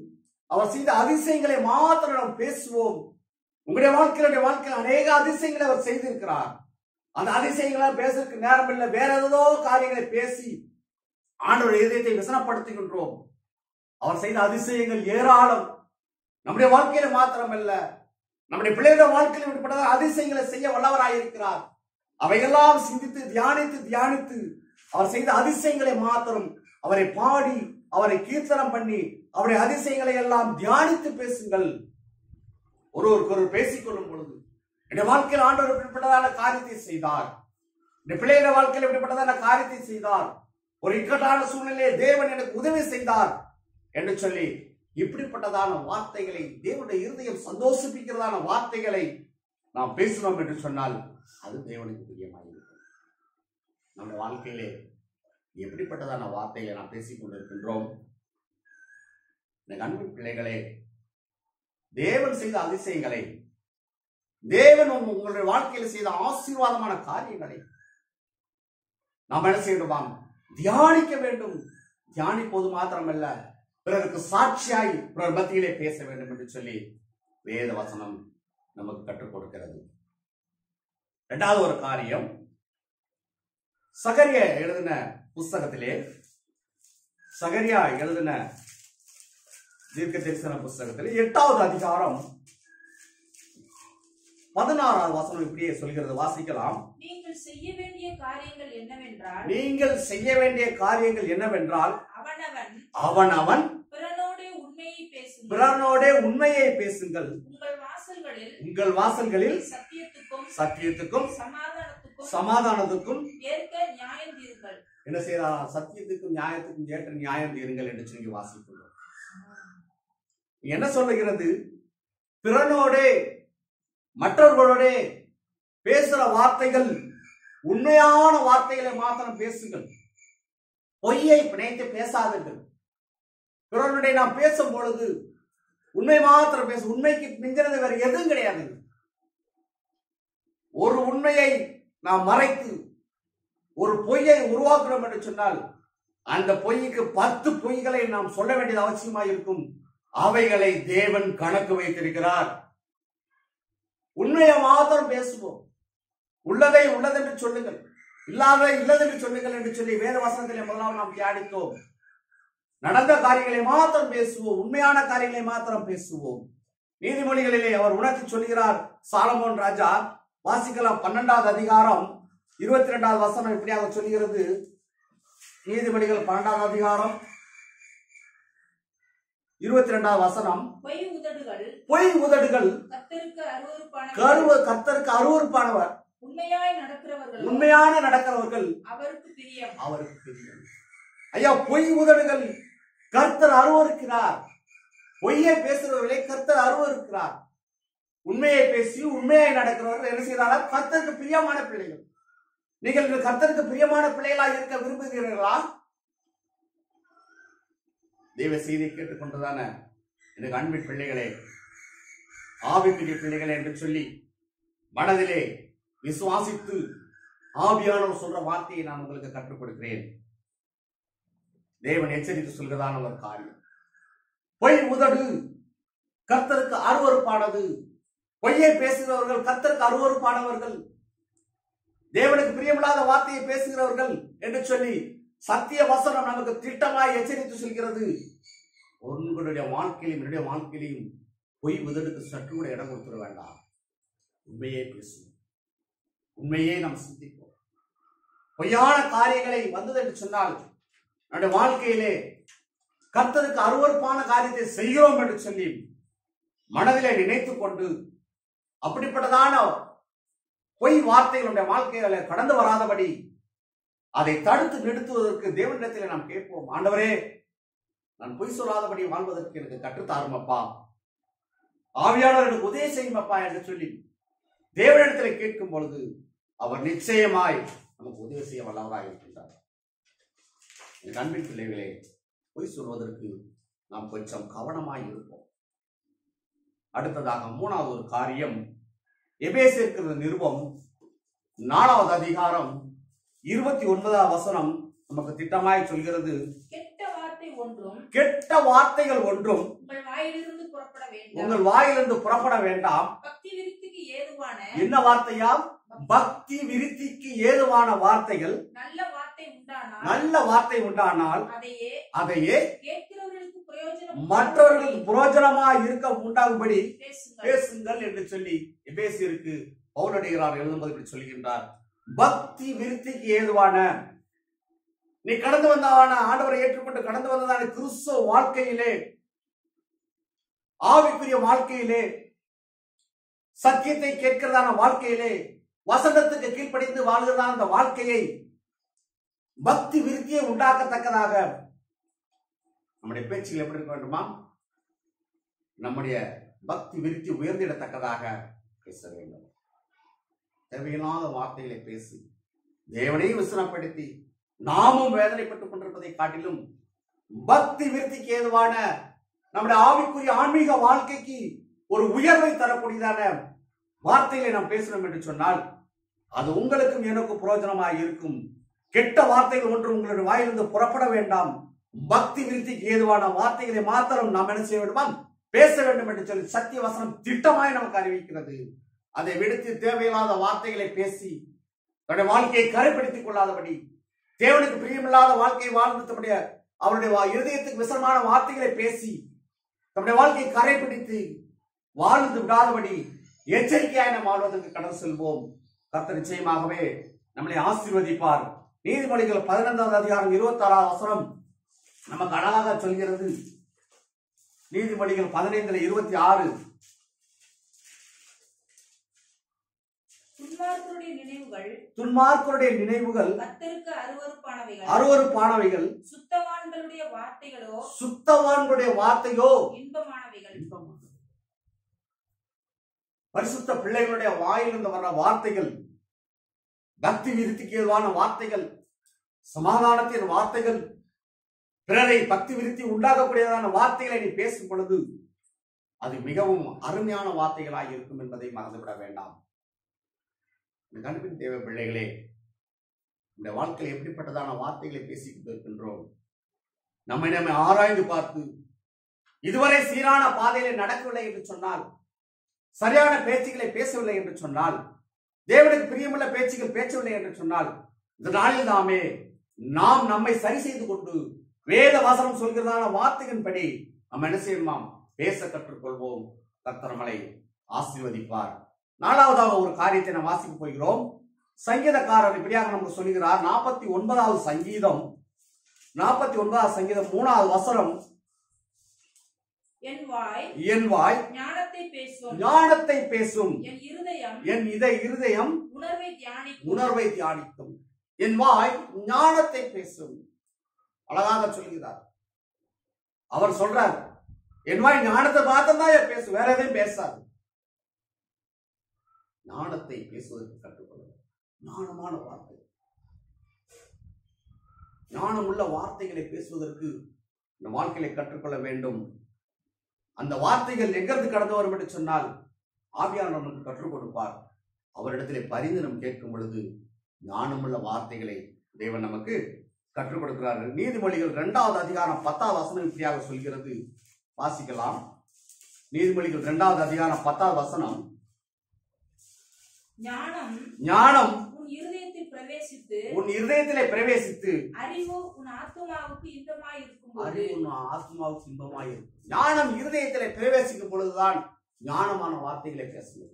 S1: அவர் செய்த அதிசயங்களை மாத்திரம் நாம் பேசுவோம் உங்களுடைய வாழ்க்கையினுடைய வாழ்க்கையில் அநேக அதிசயங்களை அவர் செய்திருக்கிறார் அந்த அதிசயங்களை பேசுறதுக்கு நேரம் இல்லை வேற ஏதோ காரியங்களை பேசி ஆண்டவர் இதயத்தை விசனப்படுத்துகின்றோம் அவர் செய்த அதிசயங்கள் ஏராளம் நம்முடைய வாழ்க்கையில மாத்திரமல்ல நம்முடைய பிள்ளைகளுடைய வாழ்க்கையில் இப்படிப்பட்ட அதிசயங்களை செய்ய வல்லவராயிருக்கிறார் அவையெல்லாம் சிந்தித்து தியானித்து தியானித்து அவர் செய்த அதிசயங்களை மாத்திரம் அவரை பாடி அவரை கீர்த்தனம் பண்ணி அவருடைய அதிசயங்களை எல்லாம் தியானித்து பேசுங்கள் ஒருவருக்கு ஒருவர் பேசிக் கொள்ளும் பொழுது என்னுடைய வாழ்க்கையில் ஆண்டவர் இப்படிப்பட்டதான காரியத்தை செய்தார் இந்த பிள்ளைಗಳ வாழ்க்கையில் இப்படிப்பட்டதான காரியத்தை செய்தார் ஒரு இக்கட்டான சூழ்நிலையை தேவன் எனக்கு உதவி செய்தார் என்று சொல்லி இப்படிப்பட்டதான வார்த்தைகளை தேவனுடைய இருதயம் சந்தோஷிப்பிக்கிறதான வார்த்தைகளை நாம் பேசினோம் என்று சொன்னால் அது தேவனுக்கு பிரியமாக இருக்கும் நம்முடைய வாழ்க்கையிலே எப்படிப்பட்டதான வார்த்தைகளை நாம் பேசிக் கொண்டிருக்கின்றோம் இந்த அன்பு பிள்ளைகளே தேவன் செய்த அதிசயங்களை தேவன் உங்க- உங்களுடைய வாழ்க்கையில் செய்த ஆசீர்வாதமான காரியங்களை நாம் என்ன செய்யணுமாம் தியானிக்க வேண்டும் தியானிப்போது மாத்திரமல்ல பிறருக்கு சாட்சியாய் பிறர் மத்தியிலே பேச வேண்டும் என்று சொல்லி வேத வசனம் நமக்கு கற்றுக் கொடுக்கிறது இரண்டாவது ஒரு காரியம் சகரிய எழுதின புஸ்தகத்திலே சகரியா எழுதின தீர்க்க தரிசன புஸ்தகத்திலே எட்டாவது அதிகாரம் பதினாறாவது வசனம் இப்படியே சொல்கிறது வாசிக்கலாம்
S2: நீங்கள் செய்ய வேண்டிய காரியங்கள் என்னவென்றால்
S1: நீங்கள் செய்ய வேண்டிய காரியங்கள் என்னவென்றால்
S2: அவனவன்
S1: அவன் அவன்
S2: பிறனோடே உண்மையை பேசுங்கள்
S1: பிறனோடே உண்மையை பேசுங்கள்
S2: உங்கள் வாசல்களில்
S1: உங்கள் வாசல்களில்
S2: சத்தியத்துக்கும்
S1: சத்தியத்துக்கும்
S2: சமாதானத்துக்கும்
S1: சமாதானத்துக்கும்
S2: ஏற்க நியாயம் தீருங்கள்
S1: என்ன செய்யலாம் சத்தியத்துக்கும் நியாயத்துக்கும் ஏற்ற நியாயம் தீருங்கள் என்று சொல்லி வாசிக்கிறோம் என்ன சொல்லுகிறது பிறனோடே மற்றவர்களோடே பேசுற வார்த்தைகள் உண்மையான வார்த்தைகளை மாத்திரம் பேசுங்கள் பொய்யை பிணைத்து பேசாதீர்கள் பிறனுடைய நாம் பேசும் பொழுது உண்மை மாத்திரம் பேச உண்மைக்கு மிஞ்சினது வேற எதுவும் கிடையாது ஒரு உண்மையை நாம் மறைத்து ஒரு பொய்யை உருவாக்குறோம் என்று சொன்னால் அந்த பொய்க்கு பத்து பொய்களை நாம் சொல்ல வேண்டியது அவசியமாக இருக்கும் அவைகளை தேவன் கணக்கு வைத்திருக்கிறார் உண்மையை மாத்திரம் பேசுவோம் உள்ளதை உள்ளதென்று சொல்லுங்கள் இல்லாததை இல்லதென்று சொல்லுங்கள் என்று சொல்லி வேத வசனத்திலே முதலாவது நாம் தியானித்தோம் நடந்த காரியங்களை மாத்திரம் பேசுவோம் உண்மையான காரியங்களை மாத்திரம் பேசுவோம் நீதிமொழிகளிலே அவர் உணர்த்தி சொல்கிறார் சாலமோன் ராஜா வாசிக்கலாம் பன்னெண்டாவது அதிகாரம் இருபத்தி ரெண்டாவது வசனம் இப்படியாக சொல்கிறது நீதிமொழிகள் பன்னெண்டாவது அதிகாரம் இருபத்தி ரெண்டாவது வசனம்
S2: பொய் உதடுகள்
S1: பொய் உதடுகள்
S2: கத்தருக்கு அருவருப்பான
S1: கருவ கர்த்தருக்கு அருவருப்பானவர்
S2: உண்மையாய் நடக்கிறவர்கள்
S1: உண்மையான நடக்கிறவர்கள்
S2: அவருக்கு பிரியம்
S1: அவருக்கு தெரியும் ஐயா பொய் உதடுகள் கர்த்தர் அருவருக்கிறார் பொய்யை பேசுறவர்களை கர்த்தர் அருவருக்கிறார் உண்மையை பேசி உண்மையை நடக்கிறவர்கள் என்ன செய்யறாங்க கர்த்தருக்கு பிரியமான பிள்ளைகள் நீங்கள் இன்று கர்த்தருக்கு பிரியமான பிள்ளைகளாக இருக்க விரும்புகிறீர்களா தெய்வ செய்தியை கேட்டுக்கொண்டுதானே எனக்கு அன்பின் பிள்ளைகளே ஆவிக்குரிய பிள்ளைகளே என்று சொல்லி மனதிலே விசுவாசித்து ஆவியானவர் சொல்ற வார்த்தையை நான் உங்களுக்கு கற்றுக் கொடுக்கிறேன் தேவன் எச்சரித்து சொல்கிறதான ஒரு காரியம் பொய் உதடு கர்த்தருக்கு அருவருப்பானது பொய்யை பேசுகிறவர்கள் கர்த்தருக்கு அருவருப்பானவர்கள் தேவனுக்கு பிரியமில்லாத வார்த்தையை பேசுகிறவர்கள் என்று சொல்லி சத்திய வசனம் நமக்கு திட்டமாய் எச்சரித்து சொல்கிறது உங்களுடைய வாழ்க்கையிலும் என்னுடைய வாழ்க்கையிலும் பொய் உதடுக்கு சற்று கூட இடம் கொடுத்துட வேண்டாம் உண்மையே பேசுவோம் உண்மையே நாம் சிந்திப்போம் பொய்யான காரியங்களை வந்தது என்று சொன்னால் நம்முடைய வாழ்க்கையிலே கர்த்தருக்கு அருவருப்பான காரியத்தை செய்கிறோம் என்று சொல்லி மனதிலே நினைத்துக் கொண்டு அப்படிப்பட்டதான பொய் வார்த்தைகளுடைய வாழ்க்கைகளை கடந்து வராதபடி அதை தடுத்து நிறுத்துவதற்கு தேவனிடத்தில் நாம் கேட்போம் ஆண்டவரே நான் பொய் சொல்லாதபடி வாழ்வதற்கு எனக்கு கற்றுத்தாரும் அப்பா ஆவியானவர் எனக்கு உதவி செய்யும் அப்பா என்று சொல்லி தேவனிடத்தில் கேட்கும் பொழுது அவர் நிச்சயமாய் நமக்கு உதவி செய்ய வல்லவராக இருக்கின்றார் என் அன்பின் பிள்ளைகளே பொய் சொல்வதற்கு நாம் கொஞ்சம் கவனமாய் இருப்போம் அடுத்ததாக மூணாவது ஒரு காரியம் எபேசிருக்கிற நிருபம் நாலாவது அதிகாரம் இருபத்தி ஒன்பதாவது வசனம் நமக்கு திட்டமாய் சொல்கிறது
S2: கெட்ட வார்த்தை ஒன்றும்
S1: கெட்ட வார்த்தைகள் ஒன்றும்
S2: உங்கள் வாயிலிருந்து புறப்பட வேண்டாம்
S1: உங்கள் வாயிலிருந்து புறப்பட வேண்டாம்
S2: பக்தி விருத்திக்கு ஏதுவான
S1: என்ன வார்த்தையா பக்தி விருத்திக்கு ஏதுவான வார்த்தைகள்
S2: நல்ல வார்த்தை உண்டானால்
S1: நல்ல வார்த்தை உண்டானால்
S2: அதையே
S1: அதையே
S2: கேட்கிறவர்களுக்கு பிரயோஜனம்
S1: மற்றவர்களுக்கு புரோஜனமா இருக்க உண்டாகும்படி
S2: பேசுங்கள்
S1: பேசுங்கள் என்று சொல்லி எபேசியருக்கு பவுலடிகிறார் எழுதும்போது இப்படி சொல்கின்றார் பக்தி விருத்திக்கு ஏதுவான நீ கடந்து வந்தவான ஆண்டவரை ஏற்றுக்கொண்டு கடந்து வந்ததான கிறிஸ்துவ வாழ்க்கையிலே ஆவிக்குரிய வாழ்க்கையிலே சத்தியத்தை கேட்கிறதான வாழ்க்கையிலே வசனத்துக்கு கீழ்ப்படிந்து வாழ்கிறதான அந்த வாழ்க்கையை பக்தி விருத்தியை உண்டாக்கத்தக்கதாக நம்முடைய பேச்சுகள் எப்படி இருக்க வேண்டுமா நம்முடைய பக்தி விருத்தி உயர்ந்திடத்தக்கதாக பேச வேண்டும் தேவையில்லாத வார்த்தைகளை பேசி தேவனையும் விசனப்படுத்தி நாமும் வேதனைப்பட்டுக் கொண்டிருப்பதை காட்டிலும் பக்தி விருத்திக்கு ஏதுவான நம்முடைய ஆவிக்குரிய ஆன்மீக வாழ்க்கைக்கு ஒரு உயர்வை தரக்கூடியதான வார்த்தைகளை நாம் பேசணும் என்று சொன்னால் அது உங்களுக்கும் எனக்கும் பிரயோஜனமாக இருக்கும் கெட்ட வார்த்தைகள் ஒன்று உங்களுடைய வாயிலிருந்து புறப்பட வேண்டாம் பக்தி விருத்திக்கு ஏதுவான வார்த்தைகளை மாத்திரம் நாம் என்ன செய்ய வேண்டுமா பேச வேண்டும் என்று சொல்லி சத்திய வசனம் திட்டமாய் நமக்கு அறிவிக்கிறது அதை விடுத்து தேவையில்லாத வார்த்தைகளை பேசி தன்னுடைய வாழ்க்கையை கரைப்படுத்திக் கொள்ளாதபடி தேவனுக்கு பிரியமில்லாத வாழ்க்கையை வாழ்ந்தபடிய அவருடைய வா- இருதயத்துக்கு விசரமான வார்த்தைகளை பேசி தம்முடைய வாழ்க்கையை கரைப்பிடித்து வாழ்ந்து விடாதபடி எச்சரிக்கையாய் நாம் வாழ்வதற்கு கடந்து செல்வோம் கர்த்தர் நிச்சயமாகவே நம்மளை ஆசீர்வதிப்பார் நீதிமொழிகள் பதினைந்தாவது அதிகாரம் இருபத்தி ஆறாவது வசனம் நமக்கு அழகாக சொல்கிறது நீதிமொழிகள் பதினைந்துல இருபத்தி ஆறு
S2: துன்மார்க்கருடைய நினைவுகள்
S1: துன்மார்க்கருடைய நினைவுகள்
S2: கர்த்தருக்கு அருவருப்பானவைகள்
S1: அருவருப்பானவைகள்
S2: சுத்தவான்களுடைய வார்த்தைகளோ
S1: சுத்தவான்களுடைய வார்த்தையோ
S2: இன்பமானவைகள்
S1: இன்பமானது. பரிசுத்த பிள்ளைகளுடைய வாயிலிருந்து வர்ற வார்த்தைகள் பக்தி விருத்திக்கு ஏதுவான வார்த்தைகள் சமாதானத்தின் வார்த்தைகள் பிறரை பக்தி விருத்தி உண்டாகக்கூடியதான வார்த்தைகளை நீ பேசும் பொழுது அது மிகவும் அருமையான வார்த்தைகளாய் இருக்கும் என்பதை மறந்துவிட வேண்டாம் இந்த கண்பின் தேவை பிள்ளைகளே இந்த வாழ்க்கையில் எப்படிப்பட்டதான வார்த்தைகளை பேசிக் கொண்டிருக்கின்றோம் நம்மை நம்மை ஆராய்ந்து பார்த்து இதுவரை சீரான பாதையிலே நடக்கவில்லை என்று சொன்னால் சரியான பேச்சுகளை பேசவில்லை என்று சொன்னால் தேவனுக்கு பிரியமுள்ள பேச்சுகள் பேசவில்லை என்று சொன்னால் இந்த நாளில் நாமே நாம் நம்மை சரி செய்து கொண்டு வேத வசனம் சொல்கிறதான வார்த்தையின்படி நாம் என்ன செய்யணுமாம் பேச கற்றுக்கொள்வோம் கர்த்தரமலை ஆசீர்வதிப்பார் நாலாவதாக ஒரு காரியத்தை நாம் வாசிக்க போகிறோம் சங்கீதக்காரர் இப்படியாக நமக்கு சொல்லுகிறார் நாற்பத்தி ஒன்பதாவது சங்கீதம் நாற்பத்தி ஒன்பதாவது சங்கீதம் மூணாவது வசனம்
S2: என் வாய்
S1: என் வாய்
S2: ஞானத்தை பேசும்
S1: ஞானத்தை பேசும்
S2: என் இருதயம்
S1: என் இதை இருதயம்
S2: உணர்வை தியானிக்கும்
S1: உணர்வை தியானிக்கும் என் வாய் ஞானத்தை பேசும் அழகாக சொல்கிறார் அவர் சொல்றார் என் வாய் ஞானத்தை பார்த்தா பேசு வேற எதையும் பேசாது ஞானத்தை பேசுவதற்கு கற்றுக்கொள்ள ஞானமான வார்த்தை ஞானமுள்ள வார்த்தைகளை பேசுவதற்கு இந்த வாழ்க்கையை கற்றுக்கொள்ள வேண்டும் அந்த வார்த்தைகள் எங்கிருந்து கடந்து வரும் என்று சொன்னால் ஆவியானவர் நமக்கு கற்றுக் கொடுப்பார் அவரிடத்திலே பரிந்து நாம் கேட்கும் பொழுது ஞானமுள்ள வார்த்தைகளை தேவன் நமக்கு கற்றுக் கொடுக்கிறார்கள் நீதிமொழிகள் இரண்டாவது அதிகாரம் பத்தாவது வசனம் இப்படியாக சொல்கிறது வாசிக்கலாம் நீதிமொழிகள் இரண்டாவது அதிகாரம் பத்தாவது வசனம்
S2: ஞானம்
S1: ஞானம்
S2: உன் இருதயத்தில் பிரவேசித்து
S1: உன் இருதயத்திலே பிரவேசித்து
S2: அறிவு உன் ஆத்துமாவுக்கு இன்பமாய் இருக்கும்போது
S1: அறிவு உன் ஆத்மாவுக்கு இன்பமாய் இருக்கும் ஞானம் இருதயத்திலே பிரவேசிக்கும் பொழுதுதான் ஞானமான வார்த்தைகளை பேச முடியும்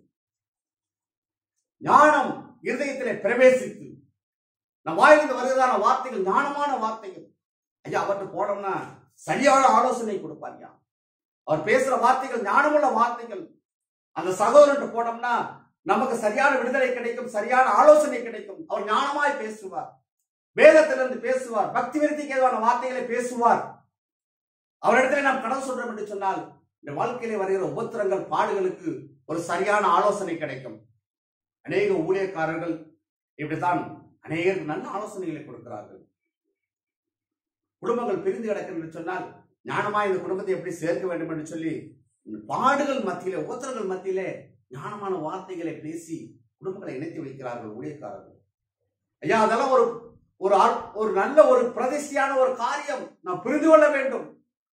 S1: ஞானம் இருதயத்திலே பிரவேசித்து நம் வாயிலிருந்து வருகிறதான வார்த்தைகள் ஞானமான வார்த்தைகள் ஐயா அவர்கிட்ட போனோம்னா சரியான ஆலோசனை கொடுப்பார் ஐயா அவர் பேசுற வார்த்தைகள் ஞானமுள்ள வார்த்தைகள் அந்த சகோதரன்ட்டு போனோம்னா நமக்கு சரியான விடுதலை கிடைக்கும் சரியான ஆலோசனை கிடைக்கும் அவர் ஞானமாய் பேசுவார் வேதத்திலிருந்து பேசுவார் பக்தி விருத்திக்கு ஏதுவான வார்த்தைகளை பேசுவார் அவரிடத்துல நாம் கடன் சொல்றோம் என்று சொன்னால் இந்த வாழ்க்கையிலே வருகிற உபத்திரங்கள் பாடுகளுக்கு ஒரு சரியான ஆலோசனை கிடைக்கும் அநேக ஊழியக்காரர்கள் இப்படித்தான் அநேகருக்கு நல்ல ஆலோசனைகளை கொடுக்கிறார்கள் குடும்பங்கள் பிரிந்து கிடக்கிறது என்று சொன்னால் ஞானமா இந்த குடும்பத்தை எப்படி சேர்க்க வேண்டும் என்று சொல்லி பாடுகள் மத்தியிலே உபத்திரங்கள் மத்தியிலே ஞானமான வார்த்தைகளை பேசி குடும்பங்களை இணைத்து வைக்கிறார்கள் ஊழியக்காரர்கள் ஐயா அதெல்லாம் ஒரு ஒரு ஆள்- ஒரு நல்ல ஒரு பிரதிஷ்டியான ஒரு காரியம் நாம் புரிந்து கொள்ள வேண்டும்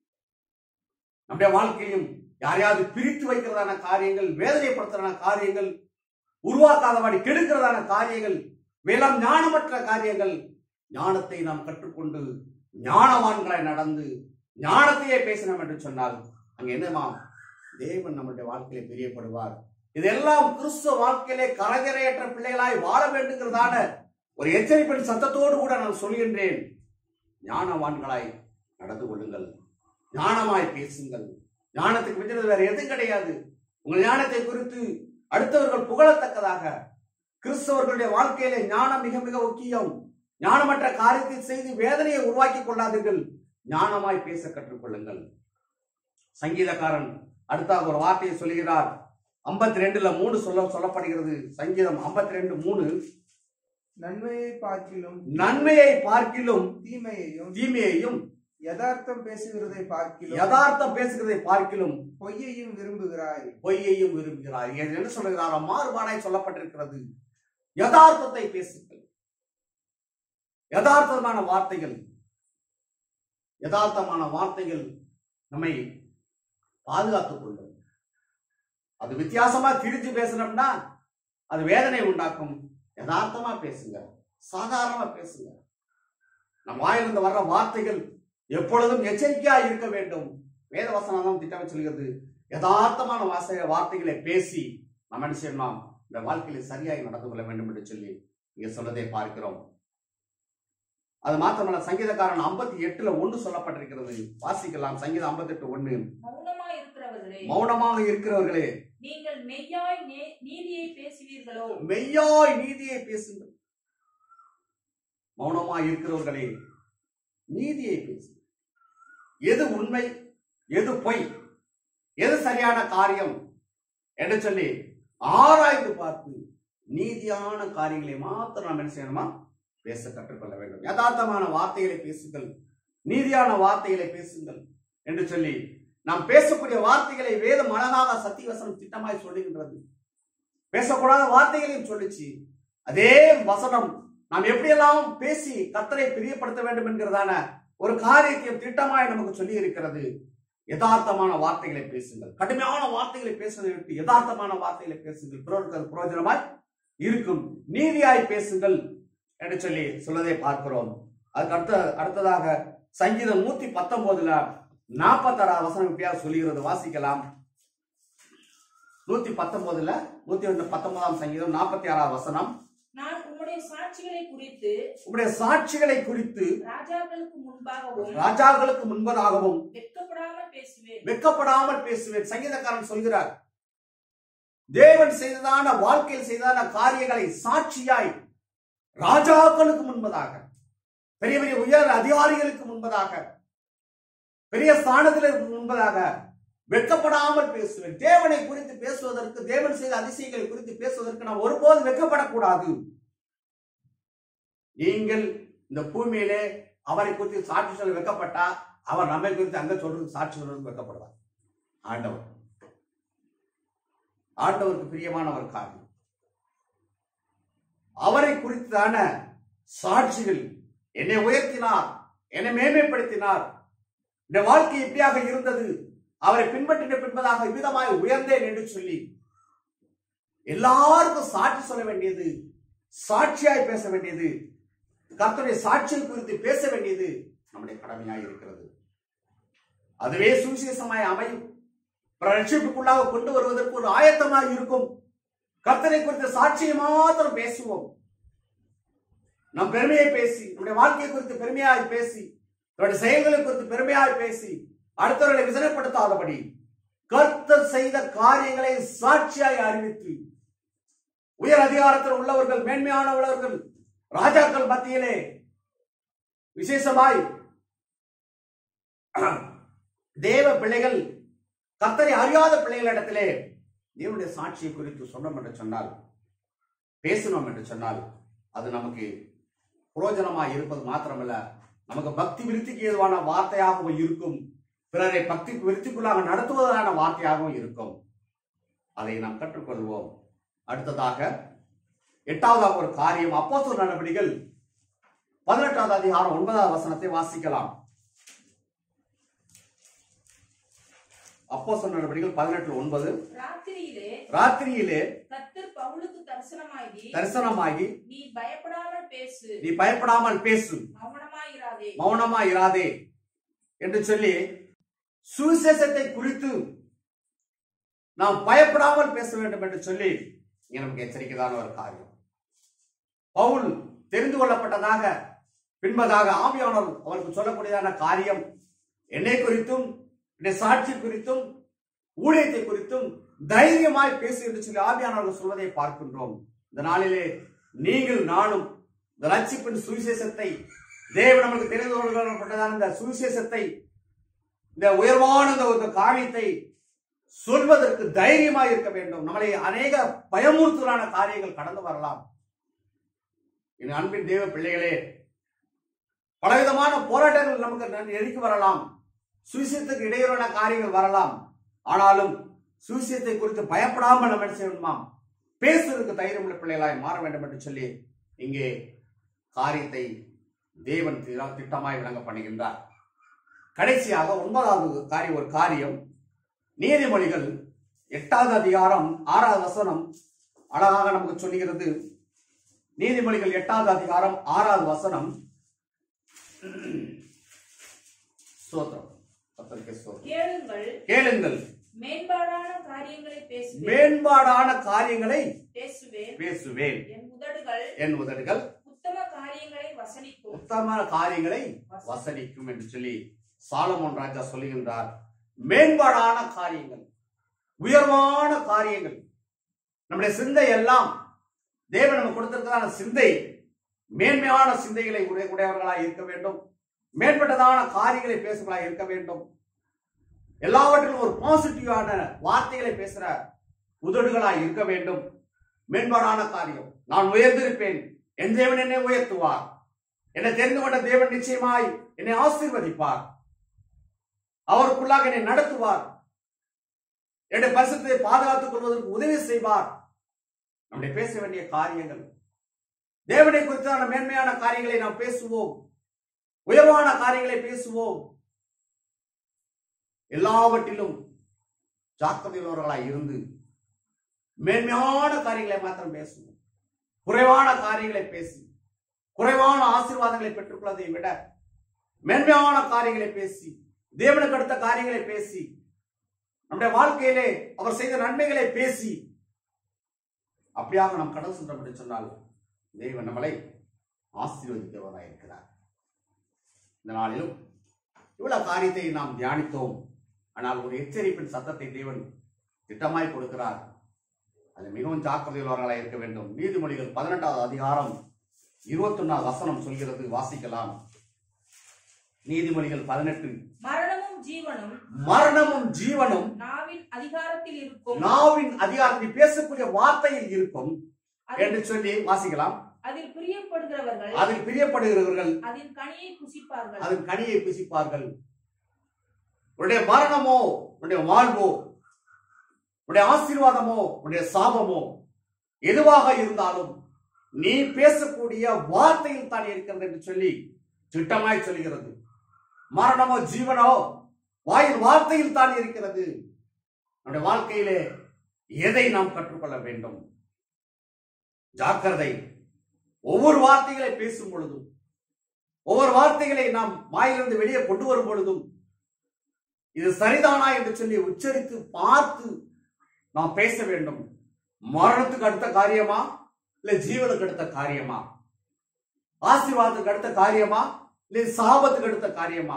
S1: நம்முடைய வாழ்க்கையும் யாரையாவது பிரித்து வைக்கிறதான காரியங்கள் வேதனைப்படுத்துறதான காரியங்கள் உருவாக்காதவாடி கெடுக்கிறதான காரியங்கள் வேளாண் ஞானமற்ற காரியங்கள் ஞானத்தை நாம் கற்றுக்கொண்டு ஞானவான்களாய் நடந்து ஞானத்தையே பேசினோம் என்று சொன்னால் அங்க என்னமா தேவன் நம்முடைய வாழ்க்கையிலே பிரியப்படுவார் இதெல்லாம் கிறிஸ்துவ வாழ்க்கையிலே கரகரையற்ற பிள்ளைகளாய் வாழ வேண்டுங்கிறதான ஒரு எச்சரிப்பின் சத்தத்தோடு கூட நான் சொல்கின்றேன் ஞானவான்களாய் நடந்து கொள்ளுங்கள் ஞானமாய் பேசுங்கள் ஞானத்துக்கு மிஞ்சினது வேற எதுவும் கிடையாது உங்கள் ஞானத்தை குறித்து அடுத்தவர்கள் புகழத்தக்கதாக கிறிஸ்தவர்களுடைய வாழ்க்கையில ஞானம் மிக மிக முக்கியம் ஞானமற்ற காரியத்தை செய்து வேதனையை உருவாக்கி கொள்ளாதீர்கள் ஞானமாய் பேச கற்றுக்கொள்ளுங்கள் சங்கீதக்காரன் அடுத்தாக ஒரு வார்த்தையை சொல்கிறார் 52 ரெண்டுல மூணு சொல்ல சொல்லப்படுகிறது சங்கீதம் 52 ரெண்டு மூணு
S3: நன்மையை பார்க்கிலும்
S1: நன்மையை பார்க்கிலும்
S3: தீமையையும்
S1: தீமையையும்
S3: யதார்த்தம் பேசுகிறதை பார்க்கிலும்
S1: யதார்த்தம் பேசுகிறதை பார்க்கிலும்
S3: பொய்யையும் விரும்புகிறாய்
S1: பொய்யையும் விரும்புகிறார் இது என்ன சொல்லுகிறார் மாறுபாடாய் சொல்லப்பட்டிருக்கிறது யதார்த்தத்தை பேசுங்கள் யதார்த்தமான வார்த்தைகள் யதார்த்தமான வார்த்தைகள் நம்மை பாதுகாத்துக் கொள்ளும் அது வித்தியாசமா திரிச்சு பேசணும்னா அது வேதனை உண்டாக்கும் யதார்த்தமா பேசுங்க சாதாரணமா பேசுங்க நம் வாயிலிருந்து வர்ற வார்த்தைகள் எப்பொழுதும் எச்சரிக்கையா இருக்க வேண்டும் வேத வசனம் தான் திட்டம் சொல்கிறது யதார்த்தமான வாச வார்த்தைகளை பேசி நம்ம என்ன செய்யணும் இந்த வாழ்க்கையில சரியாய் நடந்து கொள்ள வேண்டும் என்று சொல்லி இங்க சொன்னதை பார்க்கிறோம் அது மாத்திரமல்ல சங்கீதக்காரன் 58 எட்டுல ஒன்று சொல்லப்பட்டிருக்கிறது வாசிக்கலாம் சங்கீதம் 58 எட்டு ஒண்ணு
S2: மௌனமாய் இருக்கிறவர்களே
S1: மௌனமாக இருக்கிறவர்களே
S2: நீங்கள் மெய்யாய் நே- நீதியை பேசுவீர்களோ
S1: மெய்யாய் நீதியை பேசுங்கள் மௌனமாய் இருக்கிறவர்களே நீதியை பேசுங்கள் எது உண்மை எது பொய் எது சரியான காரியம் என்று சொல்லி ஆராய்ந்து பார்த்து நீதியான காரியங்களை மாத்திரம் நாம் என்ன செய்யணுமா பேச கற்றுக்கொள்ள வேண்டும் யதார்த்தமான வார்த்தைகளை பேசுங்கள் நீதியான வார்த்தைகளை பேசுங்கள் என்று சொல்லி நாம் பேசக்கூடிய வார்த்தைகளை வேதம் அழகாக சத்தியவசனம் திட்டமாய் சொல்லுகின்றது பேசக்கூடாத வார்த்தைகளையும் சொல்லிச்சு அதே வசனம் நாம் எப்படியெல்லாம் பேசி கத்தரை பிரியப்படுத்த வேண்டும் என்கிறதான ஒரு காரியத்தையும் திட்டமாய் நமக்கு சொல்லி இருக்கிறது யதார்த்தமான வார்த்தைகளை பேசுங்கள் கடுமையான வார்த்தைகளை பேசுவதை விட்டு யதார்த்தமான வார்த்தைகளை பேசுங்கள் பிறருக்கு அது பிரயோஜனமாய் இருக்கும் நீதியாய் பேசுங்கள் என்று சொல்லி சொல்லதை பார்க்கிறோம் அதுக்கு அடுத்த அடுத்ததாக சங்கீதம் நூத்தி பத்தொன்பதுல நாற்பத்தாறாவது வசனம் இப்படியாக சொல்லுகிறது வாசிக்கலாம் நூத்தி பத்தொன்பதுல நூத்தி ஒன்று பத்தொன்பதாம் சங்கீதம் நாற்பத்தி ஆறாவது வசனம்
S2: நான் உம்முடைய சாட்சிகளை குறித்து
S1: உங்களுடைய சாட்சிகளை குறித்து
S2: ராஜாக்களுக்கு முன்பாகவும்
S1: ராஜாக்களுக்கு முன்பதாகவும்
S2: வெட்கப்படாமல் பேசுவேன்
S1: வெட்கப்படாமல் பேசுவேன் சங்கீதக்காரன் சொல்கிறார் தேவன் செய்ததான வாழ்க்கையில் செய்ததான காரியங்களை சாட்சியாய் ராஜாக்களுக்கு முன்பதாக பெரிய பெரிய உயர் அதிகாரிகளுக்கு முன்பதாக பெரிய ஸ்தானத்திற்கு முன்பதாக வெட்கப்படாமல் பேசுவேன் தேவனை குறித்து பேசுவதற்கு தேவன் செய்த அதிசயங்களை குறித்து பேசுவதற்கு நாம் ஒருபோதும் வெட்கப்படக்கூடாது நீங்கள் இந்த பூமியிலே அவரை குறித்து சாட்சி சொல்ல வெட்கப்பட்டா அவர் நம்மை குறித்து அங்க சொல்றது சாட்சி சொல்றதுக்கு வெட்கப்படுவார் ஆண்டவர் ஆண்டவருக்கு பிரியமான ஒரு காரியம் அவரை குறித்தான சாட்சிகள் என்னை உயர்த்தினார் என்னை மேன்மைப்படுத்தினார் இந்த வாழ்க்கை இப்படியாக இருந்தது அவரை பின்பற்றின பின்பதாக இவ்விதமாய் உயர்ந்தேன் என்று சொல்லி எல்லாருக்கும் சாட்சி சொல்ல வேண்டியது சாட்சியாய் பேச வேண்டியது கர்த்தருடைய சாட்சியை குறித்து பேச வேண்டியது நம்முடைய கடமையாய் இருக்கிறது அதுவே சுவிசேஷமாய் அமையும் பிற ரட்சிப்புக்குள்ளாக கொண்டு வருவதற்கு ஒரு ஆயத்தமாய் இருக்கும் கர்த்தரை குறித்த சாட்சியை மாத்திரம் பேசுவோம் நம் பெருமையை பேசி நம்முடைய வாழ்க்கையை குறித்து பெருமையாய் பேசி நம்முடைய செயல்களை குறித்து பெருமையாய் பேசி அடுத்தவர்களை விசனப்படுத்தாதபடி கர்த்தர் செய்த காரியங்களை சாட்சியாய் அறிவித்து உயர் அதிகாரத்தில் உள்ளவர்கள் மேன்மையான உள்ளவர்கள் ராஜாக்கள் மத்தியிலே விசேஷமாய் தேவ பிள்ளைகள் கர்த்தரை அறியாத பிள்ளைகளிடத்திலே தேவனுடைய சாட்சியை குறித்து சொன்னோம் என்று சொன்னால் பேசணும் என்று சொன்னால் அது நமக்கு புரோஜனமாய் இருப்பது மாத்திரமல்ல நமக்கு பக்தி விருத்திக்கு ஏதுவான வார்த்தையாகவும் இருக்கும் பிறரை பக்தி விருத்திக்குள்ளாக நடத்துவதான வார்த்தையாகவும் இருக்கும் அதை நாம் கற்றுக்கொள்வோம் அடுத்ததாக எட்டாவதாக ஒரு காரியம் அப்போஸ்தலர் நடவடிக்கைகள் பதினெட்டாவது அதிகாரம் ஒன்பதாவது வசனத்தை வாசிக்கலாம் அப்போ சொன்ன நடவடிக்கைகள் பதினெட்டு ஒன்பது
S2: ராத்திரியிலே
S1: ராத்திரியிலே
S2: கர்த்தர் பவுலுக்கு தரிசனமாகி
S1: தரிசனமாகி
S2: நீ பயப்படாமல் பேசு
S1: நீ பயப்படாமல் பேசு
S2: மௌனமாயிராதே
S1: மௌனமா இராதே என்று சொல்லி சுவிசேஷத்தை குறித்து நாம் பயப்படாமல் பேச வேண்டும் என்று சொல்லி இங்க நமக்கு எச்சரிக்கைதான ஒரு காரியம் பவுல் தெரிந்து கொள்ளப்பட்டதாக பின்பதாக ஆவியானவர் அவருக்கு சொல்லக்கூடியதான காரியம் என்னை குறித்தும் என்னுடைய சாட்சி குறித்தும் ஊழியத்தை குறித்தும் தைரியமாய் பேசு என்று சொல்லி ஆவியானவர்கள் சொல்வதை பார்க்கின்றோம் இந்த நாளிலே நீங்கள் நானும் இந்த ரட்சிப்பின் சுவிசேஷத்தை தேவன் நமக்கு தெரிந்து கொள்ளப்பட்டதான இந்த சுவிசேஷத்தை இந்த உயர்வான இந்த ஒரு காரியத்தை சொல்வதற்கு தைரியமாக இருக்க வேண்டும் நம்மளை அநேக பயமுறுத்தலான காரியங்கள் கடந்து வரலாம் என் அன்பின் தேவ பிள்ளைகளே பலவிதமான போராட்டங்கள் நமக்கு நெருக்கி வரலாம் சுவிசேஷத்துக்கு இடையூறான காரியங்கள் வரலாம் ஆனாலும் சுவிசேஷத்தை குறித்து பயப்படாமல் நம்ம என்ன செய்யணுமாம் பேசுறதுக்கு தைரியம் உள்ள பிள்ளைகளாய் மாற வேண்டும் என்று சொல்லி இங்கே காரியத்தை தேவன் திர- திட்டமாய் விளங்க பண்ணுகின்றார் கடைசியாக ஒன்பதாவது காரியம் ஒரு காரியம் நீதிமொழிகள் எட்டாவது அதிகாரம் ஆறாவது வசனம் அழகாக நமக்கு சொல்லுகிறது நீதிமொழிகள் எட்டாவது அதிகாரம் ஆறாவது வசனம் ஸ்தோத்திரம் கர்த்தருக்கு ஸ்தோத்திரம்.
S2: கேளுங்கள்
S1: கேளுங்கள்
S2: மேம்பாடான காரியங்களை பேசுவேன்
S1: மேம்பாடான காரியங்களை
S2: பேசுவேன்
S1: பேசுவேன்
S2: என் உதடுகள்
S1: என் உதடுகள்
S2: உத்தம காரியங்களை வசனிக்கும்
S1: உத்தம காரியங்களை வசனிக்கும் என்று சொல்லி சாலமோன் ராஜா சொல்லுகின்றார் மேம்பாடான காரியங்கள் உயர்வான காரியங்கள் நம்முடைய சிந்தை எல்லாம் தேவன் நமக்கு கொடுத்திருக்கிறதான சிந்தை மேன்மையான சிந்தைகளை உடைய- உடையவர்களாய் இருக்க வேண்டும் மேம்பட்டதான காரியங்களை பேசுவர்களாய் இருக்க வேண்டும் எல்லாவற்றிலும் ஒரு பாசிட்டிவான வார்த்தைகளை பேசுற உதடுகளாய் இருக்க வேண்டும் மேம்பாடான காரியம் நான் உயர்ந்திருப்பேன் என் தேவன் என்னை உயர்த்துவார் என்னை தெரிந்து கொண்ட தேவன் நிச்சயமாய் என்னை ஆசீர்வதிப்பார் அவருக்குள்ளாக என்னை நடத்துவார் என்னுடைய பரிசுத்தை பாதுகாத்துக் கொள்வதற்கு உதவி செய்வார் நம்முடைய பேச வேண்டிய காரியங்கள் தேவனை குறித்தான மேன்மையான காரியங்களை நாம் பேசுவோம் உயர்வான காரியங்களை பேசுவோம் எல்லாவற்றிலும் ஜாக்கிரதையுள்ளவர்களாய் இருந்து மேன்மையான காரியங்களை மாத்திரம் பேசுவோம் குறைவான காரியங்களை பேசி குறைவான ஆசீர்வாதங்களை பெற்றுக்கொள்வதை விட மேன்மையான காரியங்களை பேசி தேவனுக்கு அடுத்த காரியங்களை பேசி நம்முடைய வாழ்க்கையிலே அவர் செய்த நன்மைகளை பேசி அப்படியாக நாம் கடல் சென்றோம் என்று சொன்னால் தேவன் நம்மளை ஆசீர்வதிக்கிறவராக இருக்கிறார் இந்த நாளிலும் இவ்வளவு காரியத்தை நாம் தியானித்தோம் ஆனால் ஒரு எச்சரிப்பின் சத்தத்தை தேவன் திட்டமாய் கொடுக்கிறார் அது மிகவும் ஜாக்கிரதையுள்ளவர்களாக இருக்க வேண்டும் நீதிமொழிகள் பதினெட்டாவது அதிகாரம் இருபத்தொன்னாவது வசனம் சொல்கிறது வாசிக்கலாம் நீதிமொழிகள் பதினெட்டு
S2: மரணமும் ஜீவனும்
S1: மரணமும் ஜீவனும்
S2: நாவின் அதிகாரத்தில் இருக்கும்
S1: நாவின் அதிகாரத்தில் பேசக்கூடிய வார்த்தையில் இருக்கும்
S2: அதில்
S1: என்று சொல்லி வாசிக்கலாம்
S2: அதில் பிரியப்படுகிறவர்கள்
S1: அதில் பிரியப்படுகிறவர்கள்
S2: அதன் கனியை புசிப்பார்கள்
S1: அதன் கனியை புசிப்பார்கள் உன்னுடைய மரணமோ உன்னுடைய வாழ்வோ உன்னுடைய ஆசீர்வாதமோ உன்னுடைய சாபமோ எதுவாக இருந்தாலும் நீ பேசக்கூடிய வார்த்தையில் தான் இருக்கிறது என்று சொல்லி திட்டமாய் சொல்கிறது மரணமோ ஜீவனோ வாயின் வார்த்தையில் தான் இருக்கிறது நம்முடைய வாழ்க்கையிலே எதை நாம் கற்றுக்கொள்ள வேண்டும் ஜாக்கிரதை ஒவ்வொரு வார்த்தைகளை பேசும் பொழுதும் ஒவ்வொரு வார்த்தைகளை நாம் வாயிலிருந்து வெளியே கொண்டு வரும் பொழுதும் இது சரிதானா என்று சொல்லி உச்சரித்து பார்த்து நாம் பேச வேண்டும் மரணத்துக்கு அடுத்த காரியமா இல்ல ஜீவனுக்கு அடுத்த காரியமா ஆசீர்வாதத்துக்கு அடுத்த காரியமா இல்லை சாபத்துக்கு அடுத்த காரியமா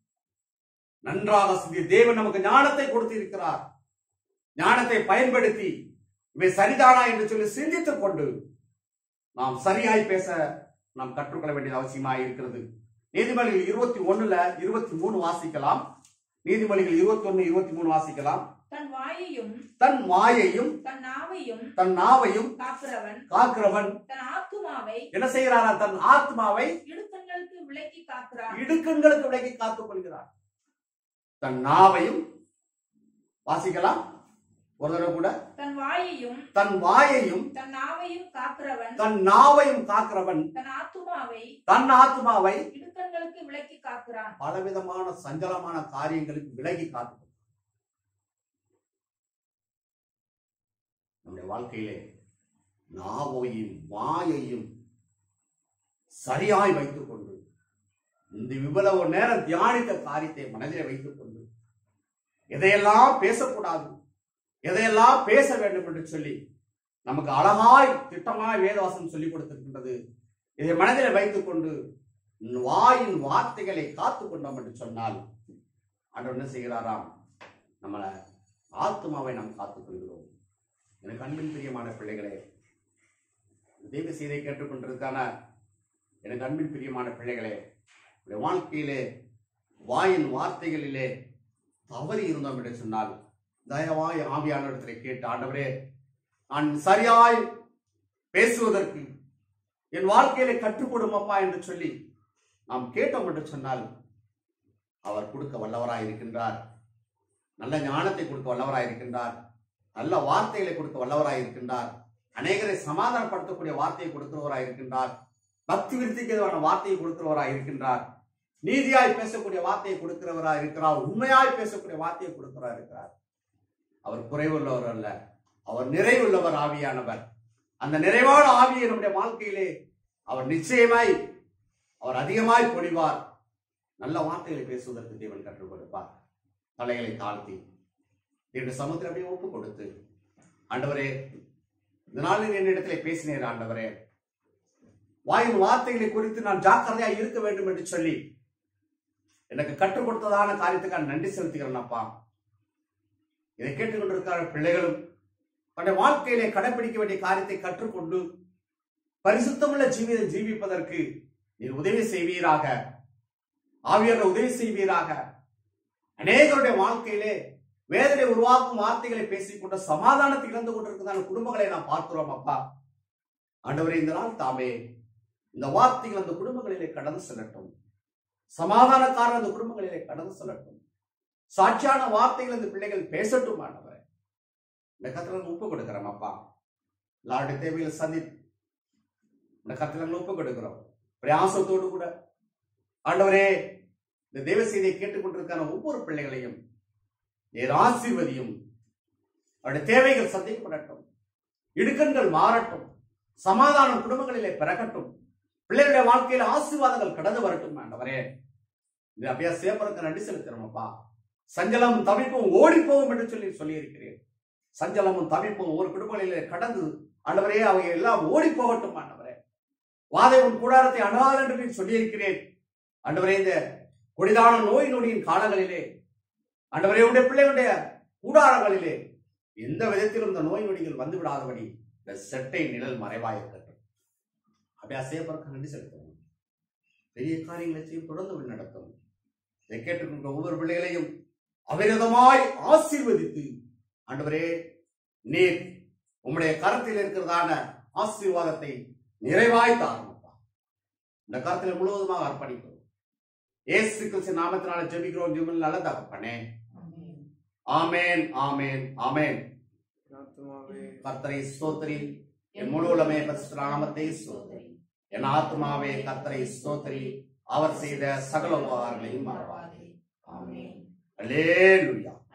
S1: நன்றாக சிந்தி தேவன் நமக்கு ஞானத்தை கொடுத்திருக்கிறார் ஞானத்தை பயன்படுத்தி இவை சரிதானா என்று சொல்லி சிந்தித்துக் கொண்டு நாம் சரியாய் பேச நாம் கற்றுக்கொள்ள வேண்டியது அவசியமாக இருக்கிறது நீதிமொழிகள் இருபத்தி ஒண்ணுல இருபத்தி மூணு வாசிக்கலாம் நீதிமொழிகள் இருபத்தி ஒண்ணு இருபத்தி மூணு வாசிக்கலாம்
S2: தன் வாயையும்
S1: தன் மாயையும்
S2: தன் நாவையும்
S1: தன் நாவையும்
S2: காக்கிறவன்
S1: காக்கிறவன்
S2: தன் ஆத்துமாவை
S1: என்ன செய்கிறாரா தன் ஆத்மாவை
S2: இடுக்கண்களுக்கு விலக்கி காக்கிறான்
S1: இடுக்கண்களுக்கு விலக்கி காத்துக் கொள்கிறார் தன் நாவையும் வாசிக்கலாம் ஒரு தடவை கூட
S2: தன் வாயையும்
S1: தன் வாயையும்
S2: தன் நாவையும் காக்கிறவன்
S1: தன் நாவையும் காக்கிறவன்
S2: தன் ஆத்துமாவை
S1: தன் ஆத்மாவை
S2: இடுக்கண்களுக்கு விலக்கி காக்கிறான்
S1: பலவிதமான சஞ்சலமான காரியங்களுக்கு விலகி காத்து வாழ்க்கையிலே நாவையும் வாயையும் சரியாய் வைத்துக் கொண்டு இந்த இவ்வளவு நேரம் தியானித்த காரியத்தை மனதிலே வைத்துக் கொண்டு எதையெல்லாம் பேசக்கூடாது எதையெல்லாம் பேச வேண்டும் என்று சொல்லி நமக்கு அழகாய் திட்டமாய் வேதவாசம் சொல்லிக் கொடுத்திருக்கின்றது இதை மனதில் வைத்துக் கொண்டு வாயின் வார்த்தைகளை காத்துக் கொண்டோம் என்று சொன்னால் ஆண்டவர் என்ன செய்கிறாராம் நம்மளை ஆத்மாவை நாம் காத்துக் கொள்கிறோம் எனக்கு அன்பின் பிரியமான பிள்ளைகளே தெய்வ செய்தியை கேட்டுக்கொண்டிருக்கான எனக்கு அன்பின் பிரியமான பிள்ளைகளே உடைய வாழ்க்கையிலே வாயின் வார்த்தைகளிலே தவறி இருந்தோம் என்று சொன்னால் தயவாய் ஆவியானவரிடத்திலே கேட்டு ஆண்டவரே நான் சரியாய் பேசுவதற்கு என் வாழ்க்கையிலே கற்றுக் கொடுமப்பா என்று சொல்லி நாம் கேட்டோம் என்று சொன்னால் அவர் கொடுக்க வல்லவராய் இருக்கின்றார் நல்ல ஞானத்தை கொடுக்க வல்லவராய் இருக்கின்றார் நல்ல வார்த்தைகளை கொடுக்க வல்லவராய் இருக்கின்றார் அநேகரை சமாதானப்படுத்தக்கூடிய வார்த்தையை கொடுக்கிறவராய் இருக்கின்றார் பக்தி விருத்திக்கிறதான வார்த்தையை கொடுக்கிறவராய் இருக்கின்றார் நீதியாய் பேசக்கூடிய வார்த்தையை கொடுக்கிறவராய் இருக்கிறார் உண்மையாய் பேசக்கூடிய வார்த்தையை கொடுக்கிறவராய் இருக்கிறார் அவர் குறைவுள்ளவர் அல்ல அவர் நிறைவுள்ளவர் ஆவியானவர் அந்த நிறைவான ஆவியை நம்முடைய வாழ்க்கையிலே அவர் நிச்சயமாய் அவர் அதிகமாய் பொழிவார் நல்ல வார்த்தைகளை பேசுவதற்கு தேவன் கற்றுக் கொடுப்பார் தலைகளை தாழ்த்தி தேவனுடைய சமுத்திரம் அப்படியே ஒப்பு கொடுத்து ஆண்டவரே இந்த நாளில் என்னிடத்திலே பேசினேன் ஆண்டவரே வாயின் வார்த்தைகளை குறித்து நான் ஜாக்கிரதையா இருக்க வேண்டும் என்று சொல்லி எனக்கு கற்றுக் கொடுத்ததான காரியத்துக்கு நன்றி செலுத்துகிறேன் அப்பா இதை கேட்டுக்கொண்டிருக்கிற பிள்ளைகளும் தன்னுடைய வாழ்க்கையிலே கடைபிடிக்க வேண்டிய காரியத்தை கற்றுக்கொண்டு பரிசுத்தமுள்ள ஜீவிதம் ஜீவிப்பதற்கு நீர் உதவி செய்வீராக ஆவியான உதவி செய்வீராக அநேகருடைய வாழ்க்கையிலே வேதனை உருவாக்கும் வார்த்தைகளை பேசிக்கொண்டு சமாதானத்தை இழந்து கொண்டிருக்கிறதான குடும்பங்களை நாம் பார்க்கிறோம் அப்பா ஆண்டவரே இந்த நாள் தாமே இந்த வார்த்தைகள் அந்த குடும்பங்களிலே கடந்து செல்லட்டும் சமாதானக்காரர் அந்த குடும்பங்களிலே கடந்து செல்லட்டும் சாட்சியான வார்த்தைகள் அந்த பிள்ளைகள் பேசட்டும் ஆண்டவரே இந்த கத்திரங்கள் ஒப்பு கொடுக்கிறோம் அப்பா எல்லாருடைய தேவைகளை சந்தி இந்த கத்திரங்கள் ஒப்பு கொடுக்கிறோம் பிரயாசத்தோடு கூட ஆண்டவரே இந்த தேவ செய்தியை கேட்டுக்கொண்டிருக்கிற ஒவ்வொரு பிள்ளைகளையும் நேர் ஆசீர்வதியும் அவருடைய தேவைகள் சந்திக்கப்படட்டும் இடுக்கண்கள் மாறட்டும் சமாதானம் குடும்பங்களிலே பிறக்கட்டும் பிள்ளைகளுடைய வாழ்க்கையில ஆசீர்வாதங்கள் கடந்து வரட்டும் ஆண்டவரே இந்த அப்படியே சேப்பருக்கு நன்றி செலுத்துறோம் அப்பா சஞ்சலமும் தவிப்பும் ஓடி போகும் என்று சொல்லி சொல்லியிருக்கிறேன் சஞ்சலமும் தவிப்பும் ஒரு குடும்பங்களிலே கடந்து ஆண்டவரே அவை எல்லாம் ஓடி போகட்டும் ஆண்டவரே வாதை உன் கூடாரத்தை அணுகாது என்று நீ சொல்லியிருக்கிறேன் ஆண்டவரே இந்த கொடிதான நோய் நொடியின் காலங்களிலே ஆண்டவரே உடைய பிள்ளைகளுடைய கூடாரங்களிலே எந்த விதத்திலும் இந்த நோய் நொடிகள் வந்து விடாதபடி இந்த செட்டை நிழல் மறைவாயிருக்கட்டும் அப்படியே அசையப்பறக்க நன்றி செலுத்தணும் பெரிய காரியங்களை செய்யும் தொடர்ந்து வழி நடத்தும் இதை கேட்டுக்கொண்ட ஒவ்வொரு பிள்ளைகளையும் அவிரதமாய் ஆசீர்வதித்து ஆண்டவரே நீர் உம்முடைய கரத்தில் இருக்கிறதான ஆசீர்வாதத்தை நிறைவாய் தாருமப்பா இந்த கருத்தில் முழுவதுமாக அர்ப்பணிக்கிறோம் ஏசு கிறிஸ்து நாமத்தினால ஜெபிக்கிறோம் ஜெபில் நல்ல தகப்பனே ஆமேன் ஆமேன் ஆமேன்
S3: ஆத்துமாவே
S1: கர்த்தரை ஸ்தோத்திரி என் முழு உலமே பரிசுத்த நாமத்தை ஸ்தோத்திரி என் ஆத்மாவே கர்த்தரை ஸ்தோத்திரி அவர் செய்த சகல உபகாரங்களையும் மறவாதே
S2: ஆமென்
S1: அல்லேலூயா